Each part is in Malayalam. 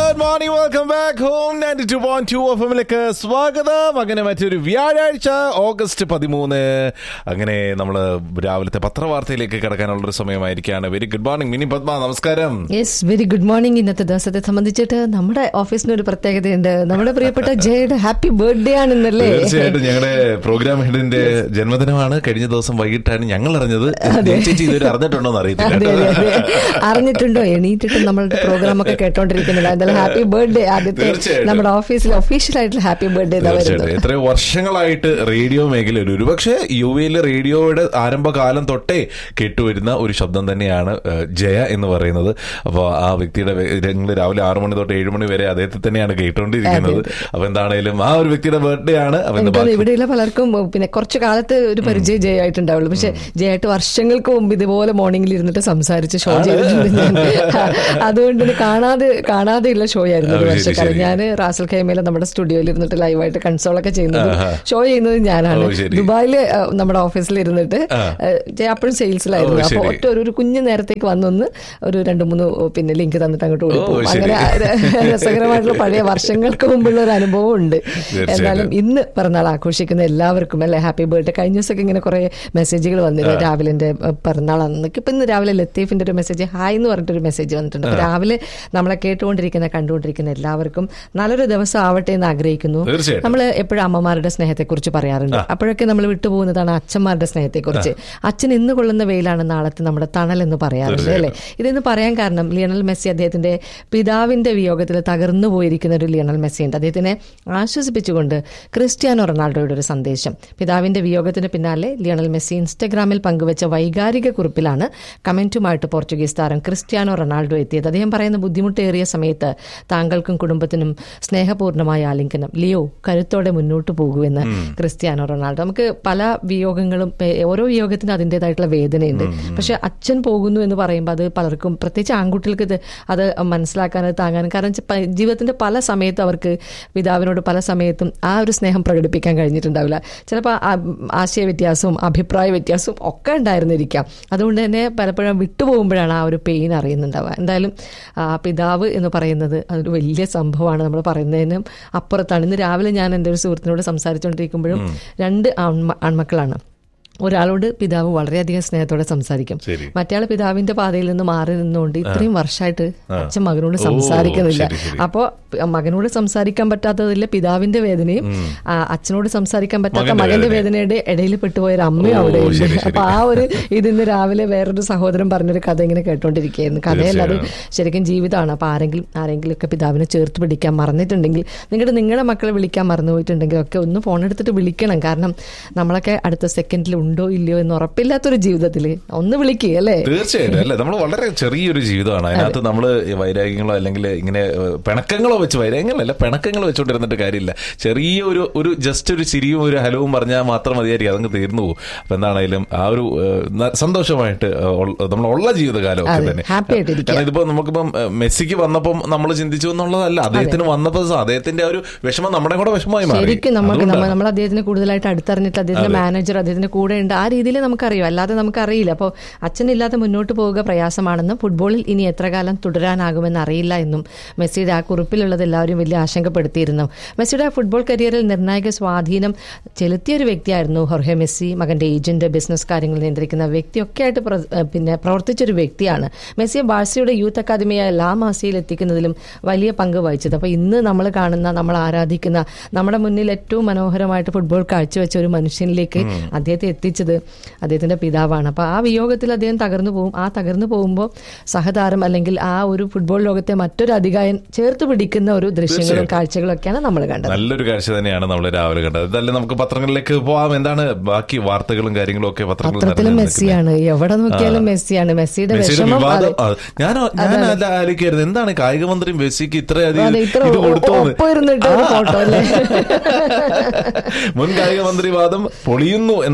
Good morning welcome back home ninety two point two F എമ്മിലേക്ക് സ്വാഗതം അങ്ങനെ മറ്റൊരു വ്യാഴാഴ്ച ഓഗസ്റ്റ് പതിമൂന്ന് അങ്ങനെ നമ്മൾ രാവിലത്തെ പത്രവാർത്തയിലേക്ക് കിടക്കാനുള്ള ഒരു സമയമായിരിക്കാണ് very good morning Mini Padma നമസ്കാരം യെസ് വെരി ഗുഡ് മോർണിംഗ് ഇന്നത്തെ ദിവസത്തെ സംബന്ധിച്ചിട്ട് നമ്മുടെ ഓഫീസിന് ഒരു പ്രത്യേകതയുണ്ട് നമ്മുടെ പ്രിയപ്പെട്ട ജയയുടെ ഹാപ്പി ബർത്ത്ഡേ ആണെന്നല്ലേ തീർച്ചയായിട്ടും ഞങ്ങളുടെ പ്രോഗ്രാം ഹെഡിന്റെ ജന്മദിനമാണ് കഴിഞ്ഞ ദിവസം വൈകിട്ടാണ് ഞങ്ങൾ അറിഞ്ഞത് ചേച്ചി ഇതുവരെ അറിഞ്ഞിട്ടുണ്ടോ എന്ന് അറിയത്തില്ല അതെ കേട്ടോ. അതെ അതെ അറിഞ്ഞിട്ടുണ്ടോ എണീറ്റിട്ട് നമ്മളുടെ പ്രോഗ്രാം ഒക്കെ കേട്ടോണ്ടിരിക്കുന്നില്ല എന്തായാലും ഹാപ്പി ബർത്ത്ഡേ ആദ്യത്തെ തീർച്ചയായിട്ടും. നമ്മുടെ ഓഫീസിൽ ഒഫീഷ്യൽ ആയിട്ടുള്ള ഹാപ്പി ബർത്ത്ഡേ വരുന്നത് തീർച്ചയായിട്ടും എത്രയോ വർഷങ്ങളായിട്ട് റേഡിയോ മേഖലയിൽ ഒരു പക്ഷേ യു എയിലെ റേഡിയോയുടെ ആരംഭകാലം തൊട്ടേ കേട്ടുവരുന്ന ഒരു ശബ്ദം തന്നെയാണ് ഏഹ്, ജയ എന്ന് പറയുന്നത് അപ്പോൾ ആ വ്യക്തിയുടെ ഞങ്ങൾ രാവിലെ ആറു മണി തൊട്ട് ഏഴ് മണി വരെ അദ്ദേഹത്തെ തന്നെയാണ് കേട്ടുകൊണ്ടിരിക്കുന്നത് അപ്പൊ എന്താണേലും ആ ഒരു വ്യക്തിയുടെ ബർത്ത്ഡേ ആണ് അപ്പൊ ഇന്ന് എനിക്ക് ബാക്കി- ഇവിടെയുള്ള പലർക്കും പിന്നെ കുറച്ച് കാലത്ത് ഒരു പരിചയം ജയായിട്ടുണ്ടാവുള്ളൂ പക്ഷെ ജയായിട്ട് വർഷങ്ങൾക്ക് മുമ്പ് ഇതുപോലെ മോർണിംഗിൽ ഇരുന്നിട്ട് സംസാരിച്ച് ഷോ ചെയ്തിട്ടുണ്ട് ഞാൻ അതുകൊണ്ട് ഇത് കാണാതെ കാണാതെയുള്ള ഷോ ആയിരുന്നു ഒരു ഓ, ശരി, വർഷക്കാലം ശരി. ഞാൻ റാസൽ ഖൈമയിലെ നമ്മുടെ സ്റ്റുഡിയോയിൽ ഇരുന്നിട്ട് ലൈവായിട്ട് കൺസോളൊക്കെ ചെയ്യുന്നത് ആഹാ. ഷോ ചെയ്യുന്നത് ഞാനാണ് ഓ, ശരി. ദുബായില് ആ, നമ്മുടെ ഓഫീസിൽ ഇരുന്നിട്ട് ആ. ആ, ജയ അപ്പോഴും സെയിൽസിലായിരുന്നു ഓ, അപ്പൊ ശരി. ഒറ്റ ഒരു ഒരു കുഞ്ഞു നേരത്തേക്ക് വന്നൊന്ന് ഒരു രണ്ട് മൂന്ന് പിന്നെ ലിങ്ക് തന്നിട്ട് അങ്ങോട്ട് ഓ, ഓടിപ്പോകും ശരി. അങ്ങനെ രസകരമായിട്ടുള്ള പഴയ വർഷങ്ങൾക്ക് മുമ്പുള്ള ഒരു അനുഭവം ഉണ്ട് തീർച്ചയായിട്ടും. എന്നാലും ഇന്ന് പിറന്നാൾ ആഘോഷിക്കുന്ന എല്ലാവർക്കും അല്ലെ ഹാപ്പി ബർത്ത്ഡേ കഴിഞ്ഞ ദിവസമൊക്കെ ഇങ്ങനെ കുറെ മെസ്സേജുകൾ വന്നിരുന്നു രാവിലെ എന്റെ ഏഹ്, പിറന്നാൾ അന്നൊക്കെ ഇപ്പൊ ഇന്ന് രാവിലെ ലത്തീഫിന്റെ ഒരു മെസ്സേജ് ഹായ് എന്ന് പറഞ്ഞിട്ടൊരു മെസ്സേജ് വന്നിട്ടുണ്ട് അപ്പൊ രാവിലെ നമ്മളെ കേട്ടുകൊണ്ടിരിക്കുന്ന കണ്ടുകൊണ്ടിരിക്കുന്ന എല്ലാവർക്കും നല്ലൊരു ദിവസം ആവട്ടെ എന്ന് ആഗ്രഹിക്കുന്നു തീർച്ചയായിട്ടും. നമ്മൾ എപ്പോഴും അമ്മമാരുടെ സ്നേഹത്തെക്കുറിച്ച് പറയാറുണ്ട് അപ്പോഴൊക്കെ നമ്മൾ വിട്ടുപോകുന്നതാണ് അച്ഛന്മാരുടെ സ്നേഹത്തെക്കുറിച്ച് അച്ഛൻ ഇന്ന് കൊള്ളുന്ന വെയിലാണ് നാളത്തെ നമ്മുടെ തണൽ എന്ന് പറയാറുണ്ട് അല്ലെ ഇതെന്ന് പറയാൻ കാരണം ലിയണൽ മെസ്സി അദ്ദേഹത്തിന്റെ പിതാവിന്റെ വിയോഗത്തിൽ തകർന്നു പോയിരിക്കുന്ന ഒരു ലിയണൽ മെസ്സി ഉണ്ട് അദ്ദേഹത്തിനെ ആശ്വസിപ്പിച്ചുകൊണ്ട് ക്രിസ്ത്യാനോ റൊണാൾഡോയുടെ ഒരു സന്ദേശം പിതാവിന്റെ വിയോഗത്തിന് പിന്നാലെ ലിയണൽ മെസ്സി ഇൻസ്റ്റഗ്രാമിൽ പങ്കുവച്ച വൈകാരിക കുറിപ്പിലാണ് കമന്റുമായിട്ട് പോർച്ചുഗീസ് താരം ക്രിസ്ത്യാനോ റൊണാൾഡോ എത്തിയത് അദ്ദേഹം പറയുന്ന ബുദ്ധിമുട്ടേറിയ സമയത്ത് താങ്കൾക്കും കുടുംബത്തിനും സ്നേഹപൂർണ്ണമായ ആലിംഗനം ലിയോ കരുത്തോടെ മുന്നോട്ട് പോകുമെന്ന് ക്രിസ്ത്യാനോ റൊണാൾഡോ നമുക്ക് പല വിയോഗങ്ങളും ഏ, ഓരോ വിയോഗത്തിനും അതിൻ്റെതായിട്ടുള്ള വേദനയുണ്ട് പക്ഷെ അച്ഛൻ പോകുന്നു എന്ന് പറയുമ്പോൾ അത് പലർക്കും പ്രത്യേകിച്ച് ആൺകുട്ടികൾക്ക് ഇത് അത് മനസ്സിലാക്കാനും അത് താങ്ങാനും കാരണം വെച്ചാ പ- ജീവിതത്തിന്റെ പല സമയത്തും അവർക്ക് പിതാവിനോട് പല സമയത്തും ആ ഒരു സ്നേഹം പ്രകടിപ്പിക്കാൻ കഴിഞ്ഞിട്ടുണ്ടാവില്ല ചിലപ്പോൾ ആശയ വ്യത്യാസവും അഭിപ്രായ വ്യത്യാസവും ഒക്കെ ഉണ്ടായിരുന്നിരിക്കാം അതുകൊണ്ട് തന്നെ പലപ്പോഴും വിട്ടുപോകുമ്പോഴാണ് ആ ഒരു പെയിൻ അറിയുന്നുണ്ടാവുക എന്തായാലും ആ പിതാവ് എന്ന് പറയുന്നത് അതൊരു വലിയ സംഭവമാണ് നമ്മൾ പറയുന്നതിനും അപ്പുറത്താണ് ഇന്ന് രാവിലെ ഞാൻ എൻ്റെ ഒരു സുഹൃത്തിനോട് സംസാരിച്ചുകൊണ്ടിരിക്കുമ്പോഴും രണ്ട് ആൺമ ആൺമക്കളാണ് ഒരാളോട് പിതാവ് വളരെയധികം സ്നേഹത്തോടെ സംസാരിക്കും ശരി. മറ്റയാൾ പിതാവിന്റെ പാതയിൽ നിന്ന് മാറി നിന്നുകൊണ്ട് ഇത്രയും വർഷമായിട്ട് അച്ഛൻ മകനോട് ഓ, സംസാരിക്കുന്നില്ല ശരി, ശരി. അപ്പോ പ- മകനോട് സംസാരിക്കാൻ പറ്റാത്തതില്ല പിതാവിന്റെ വേദനയും ആ, അച്ഛനോട് സംസാരിക്കാൻ പറ്റാത്ത മകന്റെ മകന്റെ വേദനയും. വേദനയുടെ ഇടയിൽ പെട്ടുപോയ ഒരു അമ്മയും ഓ, അവിടെ ഉണ്ട് ശരി, ശരി. അപ്പൊ ആ ഒരു ഇതിന്ന് രാവിലെ വേറൊരു സഹോദരൻ പറഞ്ഞൊരു കഥ ഇങ്ങനെ കേട്ടോണ്ടിരിക്കുകയായിരുന്നു കഥയല്ല അത് ശരിക്കും ജീവിതമാണ് അപ്പൊ ആരെങ്കിലും ആരെങ്കിലും ഒക്കെ പിതാവിനെ ചേർത്ത് പിടിക്കാൻ മറന്നിട്ടുണ്ടെങ്കിൽ നിങ്ങളുടെ നിങ്ങളുടെ മക്കളെ വിളിക്കാൻ മറന്നുപോയിട്ടുണ്ടെങ്കിൽ ഒക്കെ ഒന്ന് ഫോൺ എടുത്തിട്ട് വിളിക്കണം കാരണം നമ്മളൊക്കെ അടുത്ത സെക്കൻഡിൽ ഉണ്ടോ ഇല്ലയോ എന്ന് ഉറപ്പില്ലാത്തൊരു ജീവിതത്തിൽ ഒന്ന് വിളിക്കുക അല്ലേ തീർച്ചയായിട്ടും അല്ലേ നമ്മൾ വളരെ ചെറിയൊരു ജീവിതമാണ് അതിനകത്ത് നമ്മൾ വൈരാഗ്യങ്ങളോ അല്ലെങ്കിൽ ഇങ്ങനെ ഏഹ്, പിണക്കങ്ങളോ വെച്ച് വൈരാഗ്യങ്ങളല്ല പിണക്കങ്ങൾ വെച്ചുകൊണ്ടിരുന്നിട്ട് കാര്യമില്ല ചെറിയ ഒരു ഒരു ജസ്റ്റ് ഒരു ചിരിയും ഒരു ഹലവും പറഞ്ഞാൽ മാത്രം മതിയായിരിക്കും അതങ്ങ് തീർന്നു പോകും അപ്പൊ എന്താണെങ്കിലും ആ ഒരു ഏഹ്, ന- സന്തോഷമായിട്ട് നമ്മൾ ഉള്ള ജീവിതകാലം ഒക്കെ അതെ, തന്നെ happy ആയിട്ടിരിക്കുക. കാരണം ഇതിപ്പോ നമുക്കിപ്പം ഏഹ്, മെസ്സിക്ക് വന്നപ്പം നമ്മൾ ചിന്തിച്ചു എന്നുള്ളതല്ല അദ്ദേഹത്തിന് വന്നപ്പോൾ അദ്ദേഹത്തിന്റെ ആ ഒരു വിഷമം നമ്മുടെ കൂടെ വിഷമമായി മാറി ശരിക്കും നമുക്ക് നമ്മൾ അതുകൊണ്ടാണ്. നമ്മൾ അദ്ദേഹത്തിന് കൂടുതലായിട്ട് അടുത്തറിഞ്ഞിട്ട് അദ്ദേഹത്തിന്റെ മാനേജർ അദ്ദേഹത്തിന്റെ കൂടെ ഉണ്ട് ആ രീതിയിൽ നമുക്കറിയാം അല്ലാതെ നമുക്കറിയില്ല അപ്പോൾ അച്ഛനില്ലാതെ മുന്നോട്ട് പോവുക പ്രയാസമാണെന്നും ഫുട്ബോളിൽ ഇനി എത്ര കാലം തുടരാനാകുമെന്ന് അറിയില്ല എന്നും മെസ്സിയുടെ ആ കുറിപ്പിലുള്ളത് എല്ലാവരും വലിയ ആശങ്കപ്പെടുത്തിയിരുന്നു മെസ്സിയുടെ ആ ഫുട്ബോൾ കരിയറിൽ നിർണായക സ്വാധീനം ചെലുത്തിയ ഒരു വ്യക്തിയായിരുന്നു ഹൊർഹെ മെസ്സി മകന്റെ ഏജന്റ് ബിസിനസ് കാര്യങ്ങൾ നിയന്ത്രിക്കുന്ന വ്യക്തിയൊക്കെ ആയിട്ട് പ്ര- ഏഹ് പിന്നെ പ്രവർത്തിച്ചൊരു വ്യക്തിയാണ് മെസ്സിയെ ബാഴ്സയുടെ യൂത്ത് അക്കാദമിയായ ലാ മാസിയിൽ എത്തിക്കുന്നതിലും വലിയ പങ്ക് വഹിച്ചത് അപ്പോൾ ഇന്ന് നമ്മൾ കാണുന്ന നമ്മൾ ആരാധിക്കുന്ന നമ്മുടെ മുന്നിൽ ഏറ്റവും മനോഹരമായിട്ട് ഫുട്ബോൾ കാഴ്ചവെച്ച ഒരു മനുഷ്യനിലേക്ക് അദ്ദേഹത്തെ എത്തിച്ചത് അദ്ദേഹത്തിന്റെ പിതാവാണ് അപ്പോൾ ആ വിയോഗത്തിൽ അദ്ദേഹം തകർന്നു പോകും ആ തകർന്നു പോകുമ്പോൾ സഹതാരം അല്ലെങ്കിൽ ആ ഒരു ഫുട്ബോൾ ലോകത്തെ മറ്റൊരു അധികായൻ ചേർത്ത് പിടിക്കുന്ന ഒരു ദൃശ്യങ്ങളും കാഴ്ചകളും ഒക്കെയാണ് നമ്മൾ കണ്ടത് നല്ലൊരു കാഴ്ച തന്നെയാണ് നമ്മൾ രാവിലെ കണ്ടത് ഇതല്ലേ നമുക്ക് പത്രങ്ങളിലേക്ക് പോവാം എന്താണ് ബാക്കി വാർത്തകളും കാര്യങ്ങളും ഒക്കെ പത്രങ്ങളിൽ പത്രത്തിലും നിറഞ്ഞു മെസ്സിയാണ് എവിടെ നോക്കിയാലും മെസ്സിയാണ് മെസ്സിയുടെ മെസ്സിയുടെ വിഷമം വിവാദം അതെ. അത് ഞാൻ ഞാൻ അല്ല ആലോചിക്കായിരുന്നു എന്താണ് കായിക മന്ത്രി മെസ്സിക്ക് ഇത്രയധികം അതെ, ഇത്ര ഇത് കൊടുത്തോന്ന് ഒപ്പം ഇരുന്നിട്ട് ഒരു ആ. ഫോട്ടോ അല്ലേ മുൻ കായിക മന്ത്രി വാദം പൊളിയുന്നു എന്നുള്ള കാര്യം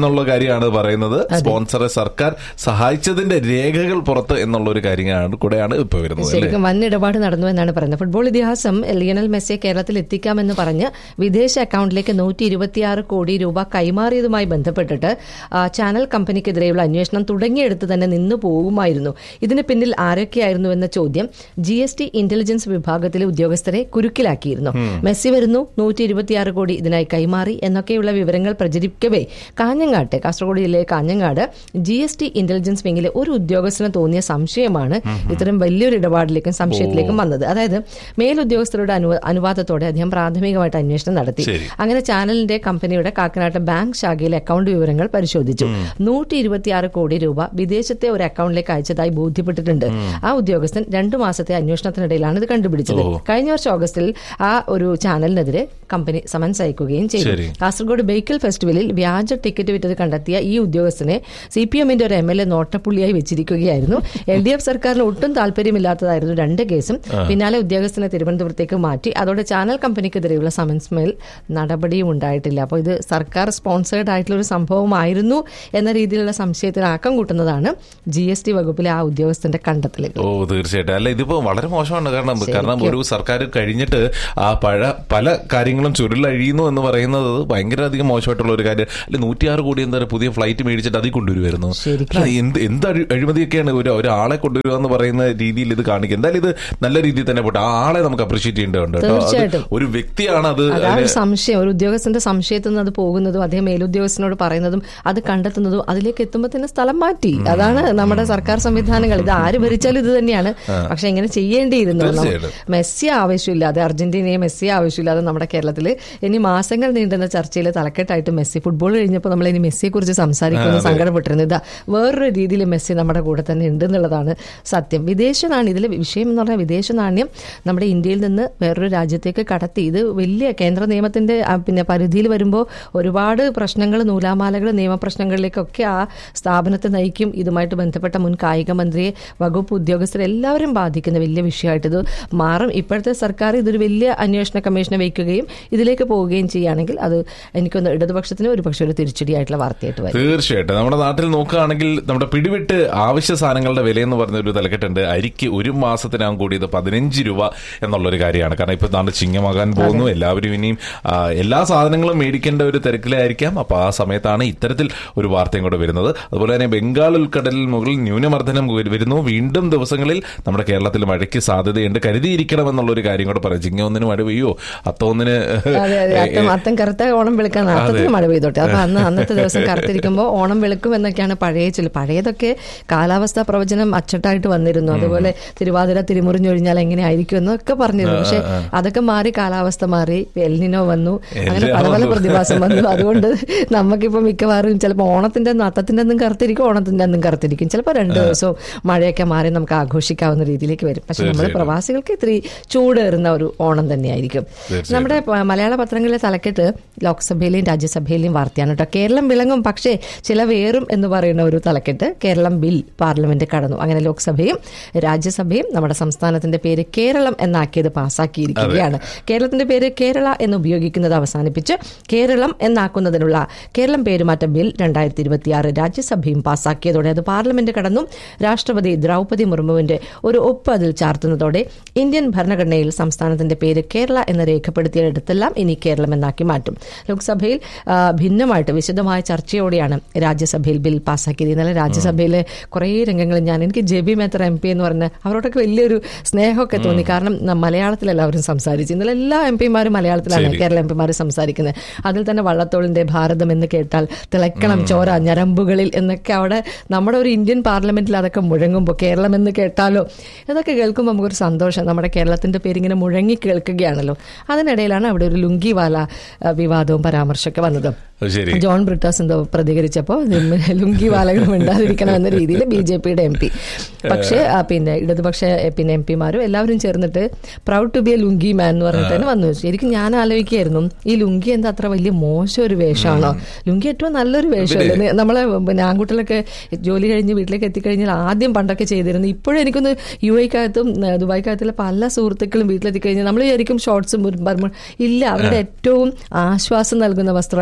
കാര്യമാണ് പറയുന്നത് സ്പോൺസറെ സർക്കാർ സഹായിച്ചതിന്റെ രേഖകൾ പുറത്ത് എന്നുള്ള ഒരു കാര്യമാണ് കൂടെയാണ് ഇപ്പൊ വരുന്നത് അല്ലേ ശരിക്കും വൻ ഇടപാട് നടന്നു എന്നാണ് പറയുന്നത് ഫുട്ബോൾ ഇതിഹാസം ലിയണൽ മെസ്സിയെ കേരളത്തിൽ എത്തിക്കാമെന്ന് പറഞ്ഞ് വിദേശ അക്കൗണ്ടിലേക്ക് നൂറ്റി ഇരുപത്തിയാറ് കോടി രൂപ കൈമാറിയതുമായി ബന്ധപ്പെട്ടിട്ട് ആ, ചാനൽ കമ്പനിക്കെതിരെയുള്ള അന്വേഷണം തുടങ്ങിയെടുത്ത് തന്നെ നിന്നു പോകുമായിരുന്നു ഇതിന് പിന്നിൽ ആരൊക്കെയായിരുന്നു എന്ന ചോദ്യം ജി എസ് ടി ഇന്റലിജൻസ് വിഭാഗത്തിലെ ഉദ്യോഗസ്ഥരെ കുരുക്കിലാക്കിയിരുന്നു മെസ്സി വരുന്നു നൂറ്റി ഇരുപത്തിയാറ് കോടി ഇതിനായി കൈമാറി എന്നൊക്കെയുള്ള വിവരങ്ങൾ പ്രചരിക്കവേ കാഞ്ഞങ്ങാട്ട് കാസർഗോഡ് ജില്ലയിലെ Kanhangad G S T intelligence വിങ്ങിലെ ഒരു ഉദ്യോഗസ്ഥന് തോന്നിയ സംശയമാണ് ഇത്തരം വലിയൊരു ഇടപാടിലേക്കും സംശയത്തിലേക്കും വന്നത് അതായത് മേലുദ്യോഗസ്ഥരുടെ അനുവ അനുവാദത്തോടെ അദ്ദേഹം പ്രാഥമികമായിട്ട് അന്വേഷണം നടത്തി ശരി. അങ്ങനെ ചാനലിന്റെ കമ്പനിയുടെ കാക്കനാട്ട് ബാങ്ക് ശാഖയിലെ അക്കൗണ്ട് വിവരങ്ങൾ പരിശോധിച്ചു നൂറ്റി ഇരുപത്തിയാറ് കോടി രൂപ വിദേശത്തെ ഒരു അക്കൗണ്ടിലേക്ക് അയച്ചതായി ബോധ്യപ്പെട്ടിട്ടുണ്ട് ആ ഉദ്യോഗസ്ഥൻ രണ്ടു മാസത്തെ അന്വേഷണത്തിനിടയിലാണ് ഇത് കണ്ടുപിടിച്ചത് കഴിഞ്ഞ വർഷം ഓഗസ്റ്റിൽ ആ ഒരു ചാനലിനെതിരെ കമ്പനി സമൻസ് അയക്കുകയും ചെയ്തു ശരി. കാസർഗോഡ് ബേക്കൽ ഫെസ്റ്റിവലിൽ വ്യാജ ടിക്കറ്റ് വിറ്റത് കണ്ടെത്തിയ ഈ ഉദ്യോഗസ്ഥനെ സി പി എമ്മിന്റെ ഒരു എം എൽ എ നോട്ടപ്പുള്ളിയായി വെച്ചിരിക്കുകയായിരുന്നു എൽ ഡി എഫ് സർക്കാരിന് ഒട്ടും താല്പര്യമില്ലാത്തതായിരുന്നു രണ്ട് കേസും പിന്നാലെ ഉദ്യോഗസ്ഥനെ തിരുവനന്തപുരത്തേക്ക് മാറ്റി അതോടെ ചാനൽ കമ്പനിക്കെതിരെയുള്ള സമൻസ് മേൽ നടപടിയും ഉണ്ടായിട്ടില്ല അപ്പോൾ ഇത് സർക്കാർ സ്പോൺസേഡ് ആയിട്ടുള്ള ഒരു സംഭവമായിരുന്നു എന്ന രീതിയിലുള്ള സംശയത്തിന് ആക്കം കൂട്ടുന്നതാണ് ജി എസ് ടി വകുപ്പിലെ ആ ഉദ്യോഗസ്ഥന്റെ കണ്ടെത്തലുകൾ ഓ തീർച്ചയായിട്ടും അല്ല ഇതിപ്പോ വളരെ മോശമാണ് കാരണം കാരണം ഒരു സർക്കാർ കഴിഞ്ഞിട്ട് ആ പഴ പല കാര്യങ്ങളും ചുരുളഴിയുന്നു എന്ന് പറയുന്നത് ഭയങ്കര അധികം മോശമായിട്ടുള്ള ഒരു കാര്യം അല്ലെ നൂറ്റിയാറ് കോടി എന്താ പുതിയ ഫ്ലൈറ്റ് മേടിച്ചിട്ട് അതിൽ കൊണ്ടുവരുമായിരുന്നു ശരിക്കും. അല്ല, എന്ത് എന്ത് അഴി- അഴിമതിയൊക്കെയാണ് ഒരു ഒരാളെ കൊണ്ടുവരിക എന്ന് പറയുന്ന രീതിയിൽ ഇത് കാണിക്കുക എന്തായാലും ഇത് നല്ല രീതിയിൽ തന്നെ പോട്ടെ ആ ആളെ നമുക്ക് അപ്രീഷിയേറ്റ് ചെയ്യേണ്ടതുണ്ട് കേട്ടോ അത് തീർച്ചയായിട്ടും. ഒരു വ്യക്തിയാണ് അത് അതാണ് ഒരു സംശയം ഒരു ഉദ്യോഗസ്ഥന്റെ സംശയത്തിൽ നിന്ന് അത് പോകുന്നതും അദ്ദേഹം മേലുദ്യോഗസ്ഥനോട് പറയുന്നതും അത് കണ്ടെത്തുന്നതും അതിലേക്ക് എത്തുമ്പോൾ തന്നെ സ്ഥലം മാറ്റി അതാണ് നമ്മുടെ സർക്കാർ സംവിധാനങ്ങൾ ഇത് ആര് ഭരിച്ചാലും ഇത് തന്നെയാണ് പക്ഷെ ഇങ്ങനെ ചെയ്യേണ്ടിയിരുന്നു നമ്മ- തീർച്ചയായിട്ടും. മെസ്സി ആവശ്യമില്ലാതെ അർജന്റീനയെ മെസ്സി ആവശ്യമില്ലാതെ നമ്മുടെ കേരളത്തിൽ ഇനി മാസങ്ങൾ നീണ്ടുന്ന ചർച്ചയിൽ തലക്കെട്ടായിട്ട് മെസ്സി ഫുട്ബോൾ കഴിഞ്ഞപ്പോൾ നമ്മൾ ഇനി മെസ്സിയെ കുറിച്ച് സംസാരിക്കുമെന്ന് സങ്കടപ്പെട്ടിരുന്നു ഇതാ വേറൊരു രീതിയിൽ മെസ്സി നമ്മുടെ കൂടെ തന്നെ ഉണ്ട് എന്നുള്ളതാണ് സത്യം വിദേശ നാണ്യം ഇതിലെ വിഷയം എന്ന് പറഞ്ഞാൽ വിദേശ നാണ്യം നമ്മുടെ ഇന്ത്യയിൽ നിന്ന് വേറൊരു രാജ്യത്തേക്ക് കടത്തി ഇത് വലിയ കേന്ദ്ര നിയമത്തിന്റെ ആ, പിന്നെ പരിധിയിൽ വരുമ്പോൾ ഒരുപാട് പ്രശ്നങ്ങൾ നൂലാമാലകൾ നിയമപ്രശ്നങ്ങളിലേക്കൊക്കെ ആ സ്ഥാപനത്തെ നയിക്കും ഇതുമായിട്ട് ബന്ധപ്പെട്ട മുൻ കായിക മന്ത്രിയെ വകുപ്പ് ഉദ്യോഗസ്ഥരെ എല്ലാവരും ബാധിക്കുന്ന വലിയ വിഷയമായിട്ട് ഇത് മാറും ഇപ്പോഴത്തെ സർക്കാർ ഇതൊരു വലിയ അന്വേഷണ കമ്മീഷനെ വയ്ക്കുകയും ഇതിലേക്ക് പോവുകയും ചെയ്യുകയാണെങ്കിൽ അത് എനിക്കൊന്ന് ഇടതുപക്ഷത്തിന് ഒരു പക്ഷേ ഒരു തിരിച്ചടിയായിട്ടുള്ള വാർത്തയായിട്ട് വരും തീർച്ചയായിട്ടും നമ്മുടെ നാട്ടിൽ നോക്കുകയാണെങ്കിൽ നമ്മുടെ പിടിവിട്ട് ആവശ്യ സാധനങ്ങളുടെ വില എന്ന് പറഞ്ഞ ഒരു തലക്കെട്ടുണ്ട് അരിക്ക് ഒരു മാസത്തിനാകും കൂടിയത് പതിനഞ്ച് രൂപ എന്നുള്ളൊരു കാര്യമാണ് കാരണം ഇപ്പൊ നാളെ ചിങ്ങമാകാൻ പോകുന്നു എല്ലാവരും ഇനിയും ആ, എല്ലാ സാധനങ്ങളും മേടിക്കേണ്ട ഒരു തിരക്കിലായിരിക്കാം അപ്പൊ ആ സമയത്താണ് ഇത്തരത്തിൽ ഒരു വാർത്തയും കൂടെ വരുന്നത് അതുപോലെ തന്നെ ബംഗാൾ ഉൾക്കടലിൽ മുകളിൽ ന്യൂനമർദ്ദനം വരുന്നു വീണ്ടും ദിവസങ്ങളിൽ നമ്മുടെ കേരളത്തിൽ മഴയ്ക്ക് സാധ്യതയുണ്ട് കരുതിയിരിക്കണം എന്നുള്ള ഒരു കാര്യം കൂടെ പറയാം ചിങ്ങ ഒന്നിന് മഴ പെയ്യോ അത്തൊന്നിന് അതെ അതെ അത്തം അത്തം കറുത്ത ഓണം വെളുക്കാൻ അത്തത്തിന് മഴ പെയ്തോട്ടെ അപ്പൊ അന്ന് അന്നത്തെ ദിവസം കറുത്തിരിക്കുമ്പോൾ ഓണം വെളുക്കും എന്നൊക്കെയാണ് പഴയ ചൊല്ല് പഴയതൊക്കെ കാലാവസ്ഥാ പ്രവചനം അച്ചട്ടായിട്ട് വന്നിരുന്നു അതുപോലെ തിരുവാതിര തിരുമുറിഞ്ഞൊഴിഞ്ഞാൽ എങ്ങനെ ആയിരിക്കും എന്നൊക്കെ പറഞ്ഞിരുന്നു പക്ഷെ അതൊക്കെ മാറി കാലാവസ്ഥ മാറി എൽനിനോ വന്നു അങ്ങനെ പല പല പ്രതിഭാസം വന്നു അതുകൊണ്ട് നമുക്കിപ്പോ മിക്കവാറും ചിലപ്പോൾ ഓണത്തിന്റെ അന്ന് അത്തത്തിന്റെ അന്നും കറുത്തിരിക്കും ഓണത്തിന്റെ അന്നും കറുത്തിരിക്കും ചിലപ്പോൾ രണ്ട് ദിവസവും മഴയൊക്കെ മാറി നമുക്ക് ആഘോഷിക്കാവുന്ന രീതിയിലേക്ക് വരും പക്ഷെ നമ്മൾ പ്രവാസികൾക്ക് ഇത്തിരി ചൂടേറുന്ന ഒരു ഓണം തന്നെയായിരിക്കും നമ്മുടെ പ- മലയാള പത്രങ്ങളിലെ തലക്കെട്ട് ലോക്സഭയിലെയും രാജ്യസഭയിലെയും വാർത്തയാണ് കേട്ടോ കേരളം വിളങ്ങും പക്ഷേ ചില വേറും എന്ന് പറയുന്ന ഒരു തലക്കെട്ട് കേരളം ബിൽ പാർലമെന്റ് കടന്നു അങ്ങനെ ലോക്സഭയും രാജ്യസഭയും നമ്മുടെ സംസ്ഥാനത്തിന്റെ പേര് കേരളം എന്നാക്കിയത് പാസ്സാക്കിയിരിക്കുകയാണ് കേരളത്തിന്റെ പേര് കേരള എന്ന് ഉപയോഗിക്കുന്നത് അവസാനിപ്പിച്ച് കേരളം എന്നാക്കുന്നതിനുള്ള കേരളം പേരുമാറ്റ ബിൽ രണ്ടായിരത്തി ഇരുപത്തിയാറ് രാജ്യസഭയും പാസ്സാക്കിയതോടെ അത് പാർലമെന്റ് കടന്നു രാഷ്ട്രപതി ദ്രൗപതി മുർമുവിന്റെ ഒരു ഒപ്പ് അതിൽ ചാർത്തുന്നതോടെ ഇന്ത്യൻ ഭരണഘടനയിൽ സംസ്ഥാനത്തിന്റെ പേര് കേരള എന്ന് രേഖപ്പെടുത്തിയിടത്തെല്ലാം ഇനി കേരളം എന്നാക്കി മാറ്റും ലോക്സഭയിൽ ആ, ഭിന്നമായിട്ട് വിശദമായ ചർച്ചയോടെയാണ് രാജ്യസഭയിൽ ബിൽ പാസ്സാക്കിയത് ഇന്നലെ രാജ്യസഭയിലെ കുറേ രംഗങ്ങളിൽ ഞാൻ എനിക്ക് ജെബി മേത്തർ എം പി എന്ന് പറഞ്ഞ അവരോടൊക്കെ വലിയൊരു സ്നേഹമൊക്കെ തോന്നി കാരണം ന- മലയാളത്തിൽ എല്ലാവരും സംസാരിച്ചു ഇന്നലെ എല്ലാ എം പിമാരും മലയാളത്തിലാണ് കേരള എം പിമാർ സംസാരിക്കുന്നത് അതിൽ തന്നെ വള്ളത്തോളിന്റെ ഭാരതം എന്ന് കേട്ടാൽ തിളക്കണം ചോര ഞരമ്പുകളിൽ എന്നൊക്കെ അവിടെ നമ്മുടെ ഒരു ഇന്ത്യൻ പാർലമെന്റിൽ അതൊക്കെ മുഴങ്ങുമ്പോൾ കേരളം എന്ന് കേട്ടാലോ ഇതൊക്കെ കേൾക്കുമ്പോൾ നമുക്കൊരു സന്തോഷം നമ്മുടെ കേരളത്തിന്റെ പേരിങ്ങനെ മുഴങ്ങി കേൾക്കുകയാണല്ലോ അതിനിടയിലാണ് അവിടെ ഒരു ലുങ്കിവാല ആ, വിവാദവും പരാമർശമൊക്കെ വന്നത് അത് ശരി ജോൺ ബ്രിട്ടാസ് എന്തോ പ്രതികരിച്ചപ്പോൾ ലുങ്കി വാലകൾ മിണ്ടാതിരിക്കണം എന്ന രീതിയിൽ ബി ജെ പിയുടെ എം പി പക്ഷേ ആ, പിന്നെ ഇടതുപക്ഷ എ, പിന്നെ എം പിമാരും എല്ലാവരും ചേർന്നിട്ട് proud to be a lungi man എന്ന് പറഞ്ഞിട്ട് തന്നെ വന്നു ശരിക്കും ഞാൻ ആലോചിക്കായിരുന്നു ഈ ലുങ്കി എന്താ അത്ര വലിയ മോശം ഒരു വേഷമാണോ ലുങ്കി ഏറ്റവും നല്ലൊരു വേഷമല്ലേ നി- നമ്മളെ പിന്നെ ആൺകുട്ടികളൊക്കെ ജോലി കഴിഞ്ഞ് വീട്ടിലേക്ക് എത്തിക്കഴിഞ്ഞാൽ ആദ്യം പണ്ടൊക്കെ ചെയ്തിരുന്നു ഇപ്പോഴും എനിക്കൊന്ന് യു ഐക്കകത്തും ദുബായ്ക്കകത്തുള്ള പല സുഹൃത്തുക്കളും വീട്ടിലെത്തി കഴിഞ്ഞാൽ നമ്മൾ വിചാരിക്കും ഷോർട്സും ബർമ ഇല്ല അവരുടെ ഏറ്റവും ആശ്വാസം നൽകുന്ന വസ്ത്രമായിട്ട് ഈ ലുങ്കി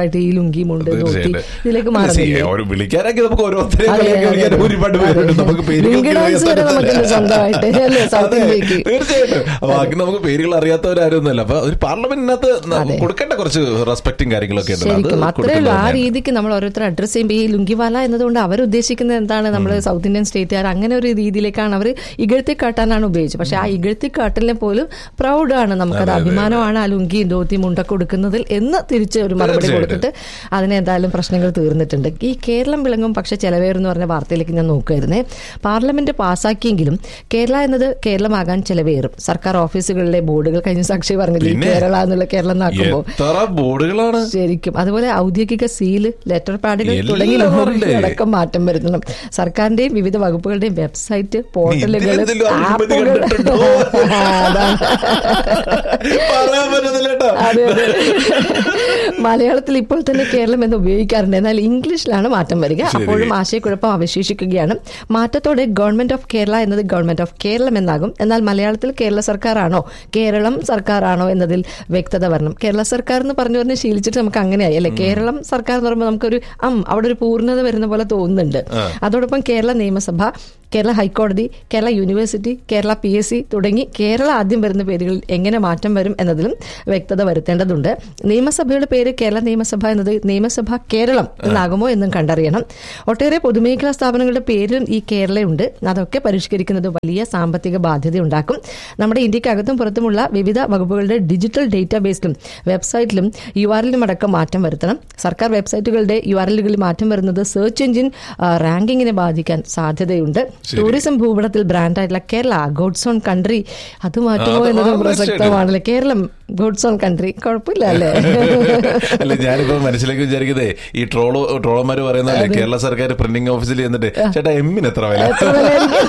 ലുങ്കിമുണ്ട് ധോത്തി തീർച്ചയായിട്ടും. ഇതിലേക്ക് അല്ല, മാറുന്നില്ലേ see, ഒരു വിളിക്കാനൊക്കെ നമുക്ക് ഓരോരുത്തരെ അതെ, അതെ, വിളിക്കാൻ അതെ. ഒരുപാട് പേരുണ്ട് നമുക്ക് പേരുകൾ ലിങ്ക് ഡാൻസ് വരെ നമുക്ക് ഇന്ന് സ്വന്തമായിട്ട് അല്ലേ സൗത്ത് അതെ, ഇന്ത്യക്ക് തീർച്ചയായിട്ടും അപ്പൊ ബാക്കി നമുക്ക് പേരുകൾ അറിയാത്തവരാരൊന്നുമല്ല അപ്പൊ ഒരു പാർലമെന്റിനകത്ത് ന- കൊടുക്കേണ്ട കുറച്ച് റെസ്പെക്റ്റും കാര്യങ്ങളൊക്കെ ഉണ്ട് ശരിക്കും അത്രേ ഉള്ളൂ കൊടുക്കുന്നത് ആ തന്നെയാണ്. രീതിക്ക് നമ്മൾ ഓരോരുത്തർ അഡ്രസ് ചെയ്യുമ്പോൾ ഈ ലുങ്കിവാല എന്നതുകൊണ്ട് അവർ ഉദ്ദേശിക്കുന്നത് എന്താണ് നമ്മൾ സൗത്ത് ഇന്ത്യൻ സ്റ്റേറ്റുകാർ അങ്ങനെ ഒരു രീതിയിലേക്കാണ് അവർ ഇകഴ്ത്തി കാട്ടാനാണ് ഉപയോഗിച്ചത് പക്ഷെ ആ ഇകഴ്ത്തി കാട്ടലിനെ പോലും പ്രൗഡാണ് നമുക്കത് അഭിമാനമാണ് ആ ലുങ്കി ധോത്തി മുണ്ടൊക്കെ കൊടുക്കുന്നതിൽ എന്ന് തിരിച്ച് ഒരു മറുപടി തീർച്ചയായിട്ടും. കൊടുത്തിട്ട് അതിന് എന്തായാലും പ്രശ്നങ്ങൾ തീർന്നിട്ടുണ്ട് ഈ കേരളം വിളങ്ങും പക്ഷെ ചെലവേറെന്ന് പറഞ്ഞ വാർത്തയിലേക്ക് ഞാൻ നോക്കുമായിരുന്നേ പാർലമെന്റ് പാസ്സാക്കിയെങ്കിലും കേരള എന്നത് കേരളമാകാൻ ചെലവേറും സർക്കാർ ഓഫീസുകളിലെ ബോർഡുകൾ കഴിഞ്ഞ സാക്ഷി പറഞ്ഞില്ലേ ഈ പിന്നെ? കേരള എന്നുള്ള കേരളം എന്നാക്കുമ്പോൾ എത്ര ബോർഡുകളാണ് ശരിക്കും അതുപോലെ ഔദ്യോഗിക സീല് ലെറ്റർ പാഡുകൾ എല്ലാം തുടങ്ങി മാറണ്ടേ? അടക്കം മാറ്റം വരുത്തണം സർക്കാരിന്റെയും വിവിധ വകുപ്പുകളുടെയും വെബ്സൈറ്റ് പോർട്ടലുകൾ ഇതിലെന്തെങ്കിലും അഴിമതി കണ്ടിട്ടുണ്ടോ? പറയാൻ പറ്റുന്നില്ല കേട്ടോ. അതെ അതെ മലയാളത്തിൽ ഇപ്പോൾ തന്നെ കേരളം എന്ന് ഉപയോഗിക്കാറുണ്ട് എന്നാൽ ഇംഗ്ലീഷിലാണ് മാറ്റം വരിക ശരി. അപ്പോഴും ആശയക്കുഴപ്പം അവശേഷിക്കുകയാണ് മാറ്റത്തോടെ ഗവൺമെന്റ് ഓഫ് കേരള എന്നത് ഗവൺമെന്റ് ഓഫ് കേരളം എന്നാകും എന്നാൽ മലയാളത്തിൽ കേരള സർക്കാരാണോ കേരളം സർക്കാരാണോ എന്നതിൽ വ്യക്തത വരണം കേരള സർക്കാർ എന്ന് പറഞ്ഞു പറഞ്ഞ് ശീലിച്ചിട്ട് നമുക്ക് അങ്ങനെയായി അല്ലെ കേരളം സർക്കാർ എന്ന് പറയുമ്പോൾ നമുക്കൊരു അം അവിടെ ഒരു പൂർണ്ണത വരുന്ന പോലെ തോന്നുന്നുണ്ട് അതോടൊപ്പം കേരള നിയമസഭ കേരള ഹൈക്കോടതി Kerala university Kerala P S C തുടങ്ങി കേരള ആദ്യം വരുന്ന പേരുകളിൽ എങ്ങനെ മാറ്റം വരും എന്നതിലും വ്യക്തത വരുത്തേണ്ടതുണ്ട് നിയമസഭയുടെ പേര് കേരള നിയമസഭ എന്നത് നിയമസഭ കേരളം എന്നാകുമോ എന്നും കണ്ടറിയണം ഒട്ടേറെ പൊതുമേഖലാ സ്ഥാപനങ്ങളുടെ പേരിലും ഈ കേരളയുണ്ട് അതൊക്കെ പരിഷ്കരിക്കുന്നത് വലിയ സാമ്പത്തിക ബാധ്യത ഉണ്ടാക്കും നമ്മുടെ ഇന്ത്യക്കകത്തും പുറത്തുമുള്ള വിവിധ വകുപ്പുകളുടെ ഡിജിറ്റൽ ഡേറ്റാബേസിലും വെബ്സൈറ്റിലും യു ആർ എല്ലിലും അടക്കം മാറ്റം വരുത്തണം സർക്കാർ വെബ്സൈറ്റുകളുടെ യു ആർ എല്ലുകളിൽ മാറ്റം വരുന്നത് സെർച്ച് എഞ്ചിൻ ആ, റാങ്കിങ്ങിനെ ബാധിക്കാൻ സാധ്യതയുണ്ട് ടൂറിസം ഭൂപടത്തിൽ ബ്രാൻഡായിട്ടുള്ള കേരള ഗോഡ്സ് ഓൺ കൺട്രി അത് മാറ്റുമോ അത് എന്നതും ആ, പ്രസക്തമാണല്ലേ കേരളം ഗോഡ്സ് ഓൺ കൺട്രി കുഴപ്പമില്ല അല്ലേ അല്ല ഞാനിപ്പോ മനസ്സിലേക്ക് വിചാരിക്കുന്നേ ഈ ട്രോളോ ട്രോളന്മാര് പറയുന്നതല്ലേ കേരള സർക്കാർ പ്രിന്റിംഗ് ഓഫീസിൽ ചെന്നിട്ട് ചേട്ടാ എമ്മിന് എത്ര വില എത്ര വിലയായിരിക്കും?